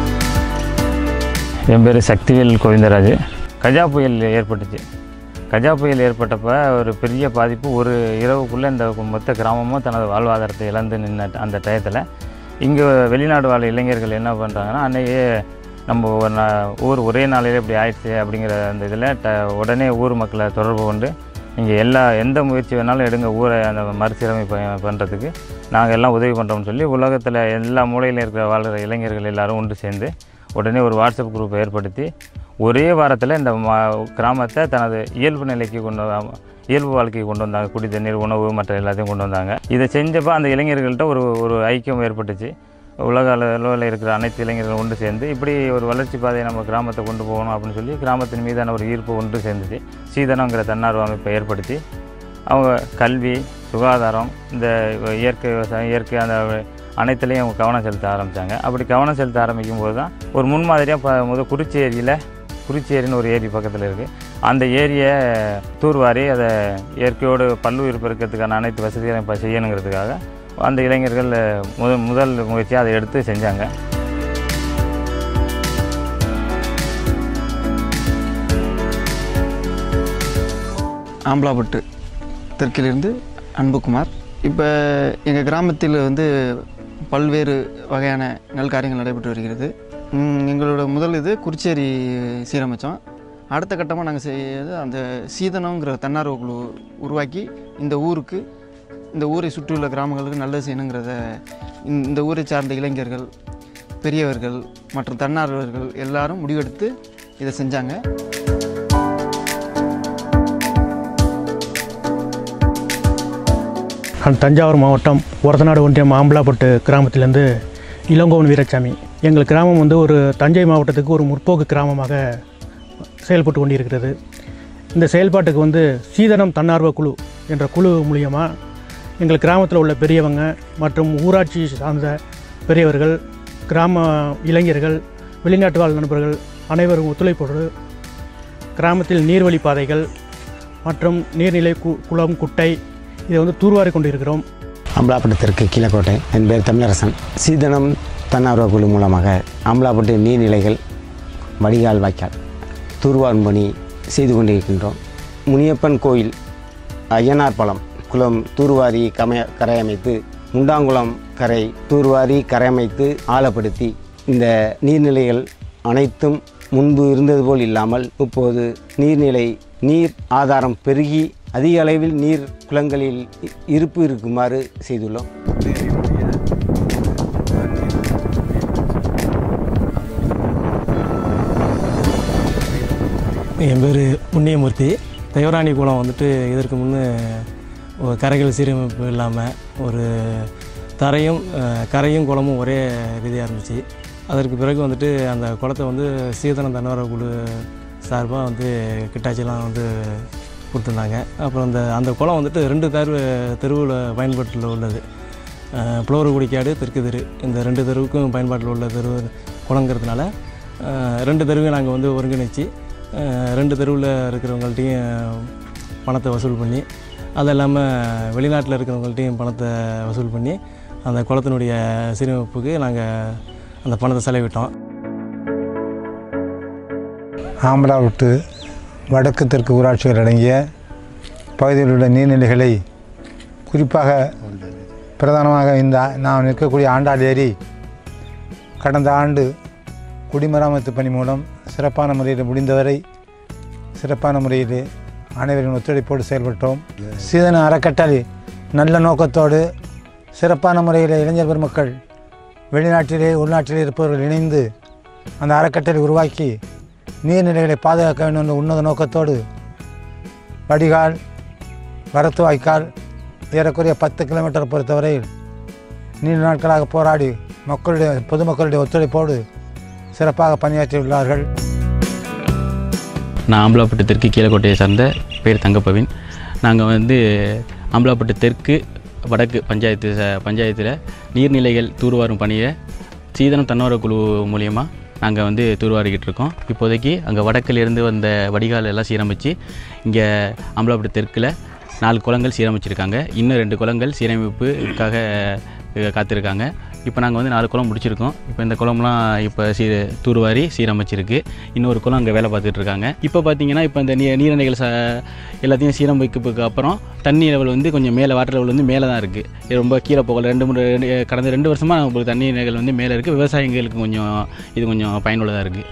என் பேர் சக்திவேல் கோவிந்தராஜ் கஜா புயல் ஏற்பட்டுச்சு கஜா புயல் ஏற்பட்டப்ப ஒரு பெரிய பாதிப்பு ஒரு இரவுக்குள்ளே இந்த மொத்த கிராமமும் தனது வாழ்வாதாரத்தை இழந்து நின்ன அந்த டயத்தில் இங்கே வெளிநாடு வாழ் இளைஞர்கள் என்ன பண்ணுறாங்கன்னா அன்னையே நம்ம ஒரு நா- ஊர் ஒரே நாளிலே இப்படி ஆயிடுச்சு அப்படிங்கிற அந்த இதில் ட உடனே ஊர் மக்களை தொடர்பு கொண்டு நீங்கள் எல்லா எந்த முயற்சி வேணாலும் எடுங்க ஊரை அந்த மறுசீரமைப்பு பண்ணுறதுக்கு நாங்கள் எல்லாம் உதவி பண்ணுறோம்னு சொல்லி உலகத்தில் எல்லா மூலையிலும் இருக்கிற வாழ்கிற இளைஞர்கள் எல்லாரும் ஒன்று சேர்ந்து உடனே ஒரு வாட்ஸ்அப் குரூப்பை ஏற்படுத்தி ஒரே வாரத்தில் இந்த மா கிராமத்தை தனது இயல்பு நிலைக்கு கொண்டு வ- இயல்பு வாழ்க்கைக்கு கொண்டு வந்தாங்க குடி தண்ணீர் உணவு மற்ற எல்லாத்தையும் கொண்டு வந்தாங்க இதை செஞ்சப்போ அந்த இளைஞர்கள்ட்ட ஒரு ஒரு ஐக்கியம் ஏற்பட்டுச்சு உலக அளவில் இருக்கிற அனைத்து இளைஞர்களும் ஒன்று சேர்ந்து இப்படி ஒரு வளர்ச்சி பாதையை நம்ம கிராமத்தை கொண்டு போகணும் அப்படின்னு சொல்லி கிராமத்தின் மீதான ஒரு ஈர்ப்பு ஒன்று சேர்ந்துச்சு சீதனங்கிற தன்னார்வ அமைப்பை ஏற்படுத்தி அவங்க கல்வி சுகாதாரம் இந்த இயற்கை விவசாயம் இயற்கை அந்த அனைத்துலேயும் அவங்க கவனம் செலுத்த ஆரம்பித்தாங்க அப்படி கவனம் செலுத்த ஆரம்பிக்கும் போது தான் ஒரு முன்மாதிரியாக இப்போ முதல் குறிச்சி ஏரியில் குறிச்சி ஏரின்னு ஒரு ஏரி பக்கத்தில் இருக்குது அந்த ஏரியை தூர்வாரி அதை இயற்கையோடு பல்லுயிர் பெருக்கிறதுக்கான அனைத்து வசதிகளையும் இப்போ செய்யணுங்கிறதுக்காக அந்த இளைஞர்கள் முதல் முதல் முயற்சியாக அதை எடுத்து செஞ்சாங்க ஆம்பலாப்பட்டு தெற்கிலிருந்து அன்புகுமார் இப்போ எங்கள் கிராமத்தில் வந்து பல்வேறு வகையான நெல் காரியங்கள் நடைபெற்று வருகிறது ம், எங்களோட முதல் இது குறிச்சேரி சீரமைச்சோம் அடுத்த கட்டமாக நாங்கள் செய்யறது அந்த சீதனங்கிற தன்னார்வ குழு உருவாக்கி இந்த ஊருக்கு இந்த ஊரை சுற்றியுள்ள கிராமங்களுக்கு நல்லது செய்யணுங்கிறத இந்த- இந்த ஊரை சார்ந்த இளைஞர்கள் பெரியவர்கள் மற்றும் தன்னார்வலர்கள் எல்லாரும் முடிவெடுத்து இதை செஞ்சாங்க நான் தஞ்சாவூர் மாவட்டம் ஒரத்தநாடு ஒன்றியம் ஆம்பலாப்பட்டு கிராமத்திலேருந்து இளங்கோவன் வீரசாமி எங்கள் கிராமம் வந்து ஒரு தஞ்சை மாவட்டத்துக்கு ஒரு முற்போக்கு கிராமமாக செயல்பட்டு கொண்டிருக்கிறது இந்த செயல்பாட்டுக்கு வந்து சீதனம் தன்னார்வ குழு என்ற குழு மூலியமாக எங்கள் கிராமத்தில் உள்ள பெரியவங்க மற்றும் ஊராட்சி சார்ந்த பெரியவர்கள் கிராம இளைஞர்கள் வெளிநாட்டு வாழ் நண்பர்கள் அனைவரும் ஒத்துழைப்போடு கிராமத்தில் நீர்வழி பாதைகள் மற்றும் நீர்நிலை கு குளம் குட்டை இதை வந்து தூர்வாரி கொண்டிருக்கிறோம் அம்பலாப்பட்டு தெற்கு கீழக்கோட்டை என் பேர் தமிழரசன் சீதனம் தன்னார்வ குழு மூலமாக அம்பலாப்பட்டு நீர்நிலைகள் வடிகால் வாய்க்கால் தூர்வாரும் பணி செய்து கொண்டிருக்கின்றோம் முனியப்பன் கோயில் ஐயனார் பழம் குளம் தூர்வாரி கமய கரையமைத்து முண்டாங்குளம் கரை தூர்வாரி கரையமைத்து ஆழப்படுத்தி இந்த நீர்நிலைகள் அனைத்தும் முன்பு இருந்தது போல் இல்லாமல் இப்போது நீர்நிலை நீர் ஆதாரம் பெருகி அதிக அளவில் நீர் குளங்களில் இ- இருப்பு இருக்குமாறு செய்துள்ளோம் என் பேர் புண்ணியமூர்த்தி தேவராணி குளம் வந்துட்டு இதற்கு முன்னே ஒரு கரைகள் சீரமைப்பு இல்லாமல் ஒரு தரையும் அஹ், கரையும் குளமும் ஒரே ரீதியாக இருந்துச்சு அதற்கு பிறகு வந்துட்டு அந்த குளத்தை வந்து சீதனம் தன்னார்வ குழு சார்பாக வந்து கிட்டாச்சிலாம் வந்து கொடுத்துருந்தாங்க அப்புறம் அந்த அந்த குளம் வந்துட்டு ரெண்டு தெரு தெருவில் பயன்பாட்டில் உள்ளது அஹ், புலவர் குடிக்காடு தெற்கு தெரு இந்த ரெண்டு தெருவுக்கும் பயன்பாட்டில் உள்ள தெரு குளங்கிறதுனால அஹ், ரெண்டு தெருவையும் நாங்கள் வந்து ஒருங்கிணைச்சு அஹ், ரெண்டு தெருவில் இருக்கிறவங்கள்ட்டையும் பணத்தை வசூல் பண்ணி அது இல்லாமல் வெளிநாட்டில் இருக்கிறவங்கள்ட்டையும் பணத்தை வசூல் பண்ணி அந்த குளத்தினுடைய சீரமைப்புக்கு நாங்கள் அந்த பணத்தை செலவிட்டோம் ஆம்பலாவிட்டு வடக்கு தெற்கு ஊராட்சிகள் அடங்கிய பகுதியில் உள்ள நீர்நிலைகளை குறிப்பாக பிரதானமாக இந்த நாம் நிற்கக்கூடிய ஆண்டாள் ஏரி கடந்த ஆண்டு குடிமராமத்து பணி மூலம் சிறப்பான முறையில் முடிந்தவரை சிறப்பான முறையில் அனைவரின் ஒத்துழைப்போடு செயல்பட்டோம் சீதன அறக்கட்டளை நல்ல நோக்கத்தோடு சிறப்பான முறையில் இளைஞர் பெருமக்கள் வெளிநாட்டிலே உள்நாட்டிலே இருப்பவர்கள் இணைந்து அந்த அறக்கட்டளை உருவாக்கி நீர்நிலைகளை பாதுகாக்க வேண்டும் என்ற உன்னத நோக்கத்தோடு வடிகால் வரத்து வாய்க்கால் ஏறக்குறைய பத்து கிலோமீட்டர் பொறுத்தவரையில் நீண்ட நாட்களாக போராடி மக்களுடைய பொதுமக்களுடைய ஒத்துழைப்போடு சிறப்பாக பணியாற்றியுள்ளார்கள் நான் அம்பலாப்பட்டு தெற்கு கீழக்கோட்டையை சார்ந்த பேர் தங்கப்பவின் நாங்கள் வந்து அம்பலாப்பட்டு தெற்கு வடக்கு பஞ்சாயத்து ச- பஞ்சாயத்தில் நீர்நிலைகள் தூர்வாரும் பணியை சீதனம் தன்னார்வ குழு மூலியமாக நாங்கள் வந்து தூர்வாரிக்கிட்டு இருக்கோம் இப்போதைக்கு அங்கே வடக்கிலிருந்து வந்த வடிகால் எல்லாம் சீரமைச்சு இங்கே அம்பலாப்பட்டு தெற்கில் நாலு குளங்கள் சீரமைச்சிருக்காங்க இன்னும் ரெண்டு குளங்கள் சீரமைப்புக்காக அஹ், காத்திருக்காங்க இப்போ நாங்கள் வந்து நாலு குளம் முடிச்சிருக்கோம் இப்போ இந்த குளம்லாம் இப்போ சீ தூர்வாரி சீரமைச்சிருக்கு இன்னொரு குளம் அங்கே வேலை பார்த்துட்டு இருக்காங்க இப்போ பார்த்தீங்கன்னா இப்போ இந்த நீ நீர்நிலைகள் ச எல்லாத்தையும் சீரமைக்கிறதுக்கு அப்புறம் தண்ணி லெவல் வந்து கொஞ்சம் மேலே வாட்டர் லெவல் வந்து மேலே தான் இருக்குது இது ரொம்ப கீழே போகல ரெண்டு மூணு ரெண்டு கடந்த ரெண்டு வருஷமாக நம்மளுக்கு தண்ணி நிலைகள் வந்து மேலே இருக்குது விவசாயிகளுக்கு கொஞ்சம் இது கொஞ்சம் பயனுள்ளதாக இருக்குது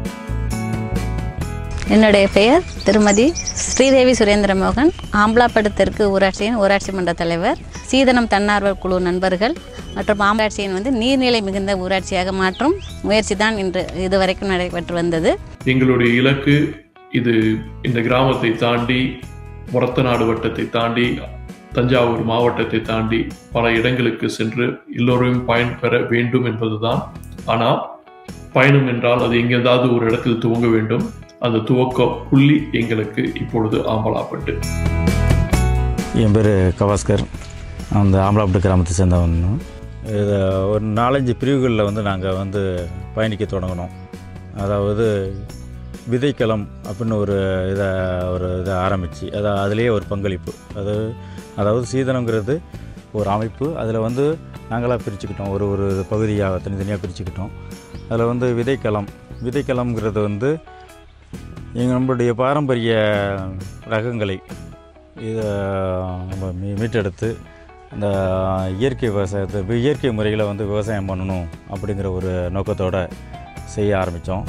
என்னுடைய பெயர் திருமதி ஸ்ரீதேவி சுரேந்திர மோகன் ஆம்பலாப்படு தெற்கு ஊராட்சியின் ஊராட்சி மன்ற தலைவர் சீதனம் தன்னார்வ குழு நண்பர்கள் மற்றும் ஆம்பலாட்சியின் வந்து நீர்நிலை மிகுந்த ஊராட்சியாக மாற்றும் முயற்சி தான் இன்று இதுவரைக்கும் நடைபெற்று வந்தது எங்களுடைய இலக்கு இது இந்த கிராமத்தை தாண்டி முரத்தநாடு வட்டத்தை தாண்டி தஞ்சாவூர் மாவட்டத்தை தாண்டி பல இடங்களுக்கு சென்று எல்லோரையும் பயன்பெற வேண்டும் என்பதுதான் ஆனால் பயணம் என்றால் அது எங்கேயாவது ஒரு இடத்தில் துவங்க வேண்டும் அந்த துவக்க புள்ளி எங்களுக்கு இப்பொழுது ஆம்பலாப்பட்டு என் பேர் கவாஸ்கர் அந்த ஆம்பலாப்பட்டு கிராமத்தை சேர்ந்தவன் இதை ஒரு நாலஞ்சு பிரிவுகளில் வந்து நாங்கள் வந்து பயணிக்க தொடங்கினோம் அதாவது விதைக்களம் அப்படின்னு ஒரு இதை ஒரு இதை ஆரம்பித்து அதை அதுலேயே ஒரு பங்களிப்பு அது அதாவது சீதனங்கிறது ஒரு அமைப்பு அதில் வந்து நாங்களாக பிரிச்சுக்கிட்டோம் ஒரு ஒரு பகுதியாக தனித்தனியாக பிரிச்சுக்கிட்டோம் அதில் வந்து விதைக்களம் விதைக்களம்ங்கிறது வந்து எங்கள் நம்மளுடைய பாரம்பரிய ரகங்களை இதை நம்ம மீ மீட்டெடுத்து அந்த இயற்கை விவசாயத்தை வி- இயற்கை முறைகளை வந்து விவசாயம் பண்ணணும் அப்படிங்கிற ஒரு நோக்கத்தோடு செய்ய ஆரம்பித்தோம்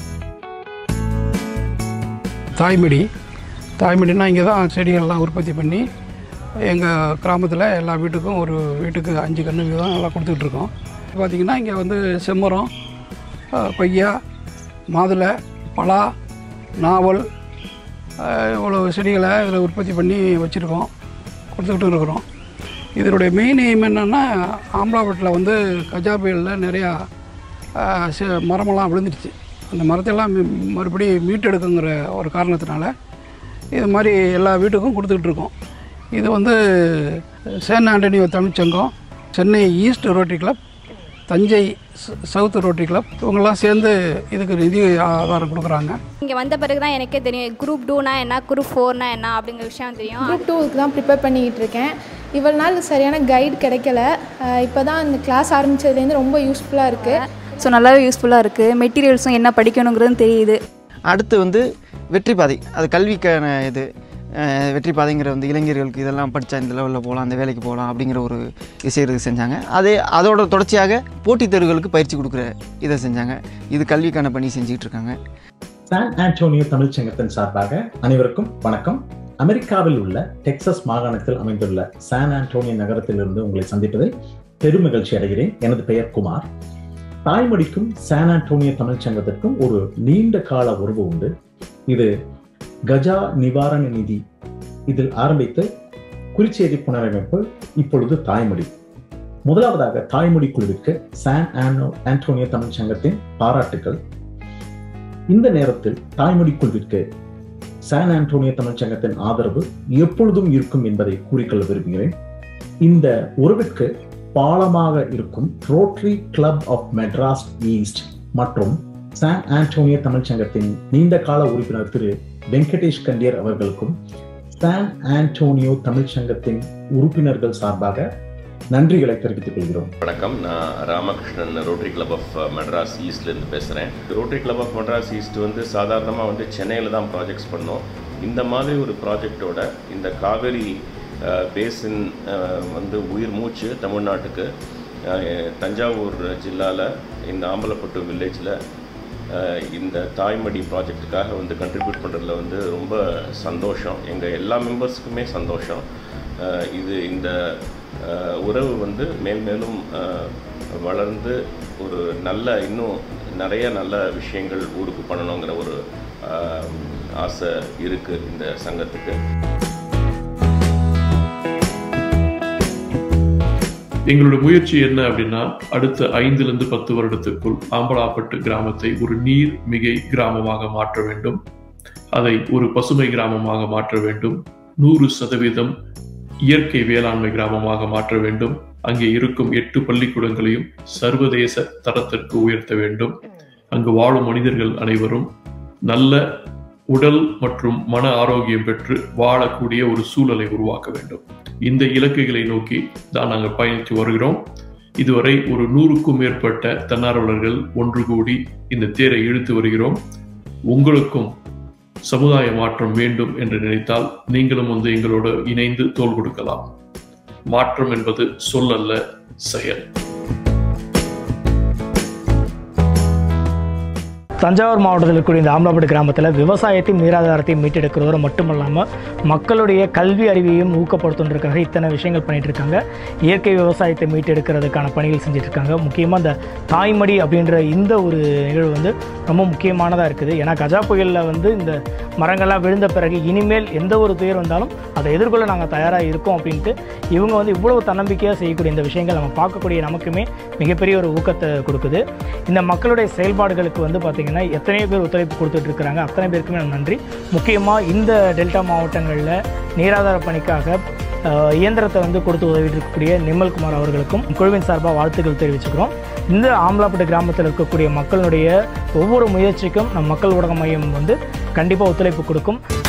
தாய்மடி தாய்மடினா இங்கே தான் செடிகள்லாம் உற்பத்தி பண்ணி எங்கள் கிராமத்தில் எல்லா வீட்டுக்கும் ஒரு வீட்டுக்கு அஞ்சு கன்று வீதம் எல்லாம் கொடுத்துட்ருக்கோம் பார்த்திங்கன்னா இங்கே வந்து செம்மரம் அஹ், கொய்யா மாதுளை பலா நாவல் அஹ், இவ்வளோ செடிகளை இதில் உற்பத்தி பண்ணி வச்சுருக்கோம் கொடுத்துக்கிட்டு இருக்கிறோம் இதனுடைய மெயின் எய்ம் என்னென்னா ஆம்பலாப்பட்டில் வந்து கஜா புயலில் நிறையா அஹ், செ- மரமெல்லாம் விழுந்துடுச்சு அந்த மரத்தையெல்லாம் மீ- மறுபடியும் மீட்டெடுக்குங்கிற ஒரு காரணத்தினால இது மாதிரி எல்லா வீட்டுக்கும் கொடுத்துக்கிட்டு இருக்கோம் இது வந்து சேன் ஆண்டனியோ தமிழ்ச்சங்கம் Chennai east rotary club Thanjai ச- சவுத் ரோட்டரி கிளப் இவங்கெல்லாம் சேர்ந்து இதுக்கு நிதி ஆதாரம் கொடுக்குறாங்க இங்கே வந்த பிறகு தான் எனக்கே தெரியும் குரூப் டூனா என்ன குரூப் ஃபோர்னா என்ன அப்படிங்கிற விஷயம் தெரியும் குரூப் டூவுக்கு தான் ப்ரிப்பேர் பண்ணிக்கிட்டு இருக்கேன் இவ்வளோ நாள் சரியான கைடு கிடைக்கல இப்போ தான் இந்த கிளாஸ் ஆரம்பித்ததுலேருந்து ரொம்ப யூஸ்ஃபுல்லாக இருக்குது ஸோ நல்லாவே யூஸ்ஃபுல்லாக இருக்குது மெட்டீரியல்ஸும் என்ன படிக்கணுங்கிறதும் தெரியுது அடுத்து வந்து வெற்றி பாதை அது கல்விக்கான இது அஹ், வெற்றி பாதைங்கிற வந்து இளைஞர்களுக்கு இதெல்லாம் படித்தா இந்த லெவலில் போகலாம் அந்த வேலைக்கு போகலாம் அப்படிங்கிற ஒரு விஷயத்துக்கு செஞ்சாங்க அதே அதோட தொடர்ச்சியாக போட்டித் தேர்வுகளுக்கு பயிற்சி கொடுக்குற இதை செஞ்சாங்க இது கல்விக்கான பணி செஞ்சுக்கிட்டு இருக்காங்க சான் ஆண்டோனியோ தமிழ்ச்சங்கத்தின் சார்பாக அனைவருக்கும் வணக்கம் அமெரிக்காவில் உள்ள டெக்சஸ் மாகாணத்தில் அமைந்துள்ள சான் ஆண்டோனியோ நகரத்திலிருந்து உங்களை சந்திப்பதில் பெருமகிழ்ச்சி அடைகிறேன் எனது பெயர் குமார் தாய்மொழிக்கும் சான் ஆண்டோனியோ தமிழ்ச்சங்கத்திற்கும் ஒரு நீண்ட கால உறவு உண்டு இது கஜா நிவாரண நிதி இதில் ஆரம்பித்து குறிச்சேரி புனரமைப்பு இப்பொழுது தாய்மொழி முதலாவதாக தாய்மொழி குழுவிற்கு சான் ஆனோ ஆண்டோனியோ தமிழ்ச்சங்கத்தின் பாராட்டுக்கள் இந்த நேரத்தில் தாய்மொழி குழுவிற்கு சான் ஆண்டோனியோ தமிழ்ச்சங்கத்தின் ஆதரவு எப்பொழுதும் இருக்கும் என்பதை கூறிக்கொள்ள விரும்புகிறேன் இந்த உறவிற்கு பாலமாக இருக்கும் rotary club of Madras east மற்றும் சான் ஆண்டோனியோ தமிழ்ச்சங்கத்தின் நீண்ட கால உறுப்பினர் திரு வெங்கடேஷ் கண்டியர் அவர்களுக்கும் சான் ஆண்டோனியோ தமிழ்ச்சங்கத்தின் உறுப்பினர்கள் சார்பாக நன்றிகளை தெரிவித்துக் கொள்கிறோம் வணக்கம் நான் Ramakrishnan rotary club of Madras ஈஸ்ட்லேருந்து பேசுகிறேன் rotary club of Madras east வந்து சாதாரணமாக வந்து சென்னையில் தான் ப்ராஜெக்ட்ஸ் பண்ணோம் இந்த மாதிரி ஒரு ப்ராஜெக்டோட இந்த காவேரி பேசின் வந்து உயிர் மூச்சு தமிழ்நாட்டுக்கு அஹ், தஞ்சாவூர் ஜில்லாவில் இந்த ஆம்பலப்பட்டு வில்லேஜில் இந்த தாய்மடி ப்ராஜெக்ட்டுக்காக வந்து கண்ட்ரிபியூட் பண்ணுறதுல வந்து ரொம்ப சந்தோஷம் எங்கள் எல்லா மெம்பர்ஸுக்குமே சந்தோஷம் அஹ், இது இந்த அஹ், உறவு வந்து மேல் மேலும் அஹ், வளர்ந்து ஒரு நல்ல இன்னும் நிறைய நல்ல விஷயங்கள் ஊருக்கு பண்ணணுங்கிற ஒரு அஹ், ஆசை இருக்குது இந்த சங்கத்துக்கு எங்களோட முயற்சி என்ன அப்படின்னா அடுத்த ஐந்திலிருந்து பத்து வருடத்துக்குள் ஆம்பலாப்பட்டு கிராமத்தை ஒரு நீர் மிகை கிராமமாக மாற்ற வேண்டும் அதை ஒரு பசுமை கிராமமாக மாற்ற வேண்டும் நூறு சதவீதம் இயற்கை வேளாண்மை கிராமமாக மாற்ற வேண்டும் அங்கே இருக்கும் எட்டு பள்ளிக்கூடங்களையும் சர்வதேச தரத்திற்கு உயர்த்த வேண்டும் அங்கு வாழும் மனிதர்கள் அனைவரும் நல்ல உடல் மற்றும் மன ஆரோக்கியம் பெற்று வாழக்கூடிய ஒரு சூழலை உருவாக்க வேண்டும் இந்த இலக்குகளை நோக்கி தான் நாங்கள் பயணித்து வருகிறோம் இதுவரை ஒரு நூறுக்கும் மேற்பட்ட தன்னார்வலர்கள் ஒன்று கூடி இந்த தேரை இழுத்து வருகிறோம் உங்களுக்கும் சமுதாய மாற்றம் வேண்டும் என்று நினைத்தால் நீங்களும் வந்து எங்களோடு இணைந்து தோள் கொடுக்கலாம் மாற்றம் என்பது சொல்லல்ல செயல் தஞ்சாவூர் மாவட்டத்தில் இருக்கக்கூடிய இந்த ஆம்பலாப்பட்டு கிராமத்தில் விவசாயத்தையும் நீராதாரத்தையும் மீட்டெடுக்கிறதோடு மட்டுமல்லாமல் மக்களுடைய கல்வி அறிவையும் ஊக்கப்படுத்துன்றதுக்காக இத்தனை விஷயங்கள் பண்ணிட்டு இருக்காங்க இயற்கை விவசாயத்தை மீட்டெடுக்கிறதுக்கான பணிகள் செஞ்சுட்டு இருக்காங்க முக்கியமாக இந்த தாய்மடி அப்படின்ற இந்த ஒரு நிகழ்வு வந்து ரொம்ப முக்கியமானதாக இருக்குது ஏன்னா கஜா புயலில் வந்து இந்த மரங்கள்லாம் விழுந்த பிறகு இனிமேல் எந்த ஒரு துயர் வந்தாலும் அதை எதிர்கொள்ள நாங்கள் தயாராக இருக்கோம் அப்படின்ட்டு இவங்க வந்து இவ்வளவு தன்னம்பிக்கையாக செய்யக்கூடிய இந்த விஷயங்கள் நம்ம பார்க்கக்கூடிய நமக்குமே மிகப்பெரிய ஒரு ஊக்கத்தை கொடுக்குது இந்த மக்களுடைய செயல்பாடுகளுக்கு வந்து பார்த்திங்கன்னா எத்தனையோ பேர் ஒத்துழைப்பு கொடுத்துட்டு இருக்கிறாங்க அத்தனை பேருக்குமே நான் நன்றி முக்கியமாக இந்த டெல்டா மாவட்டங்களில் நீராதார பணிக்காக அஹ், இயந்திரத்தை வந்து கொடுத்து உதவிட்டு இருக்கக்கூடிய நிம்மல்குமார் அவர்களுக்கும் குழுவின் சார்பாக வாழ்த்துக்கள் தெரிவிச்சுக்கிறோம் இந்த ஆம்பலாப்பட்டு கிராமத்தில் இருக்கக்கூடிய மக்களுடைய ஒவ்வொரு முயற்சிக்கும் நம் மக்கள் ஊடக மையம் வந்து கண்டிப்பாக ஒத்துழைப்பு கொடுக்கும்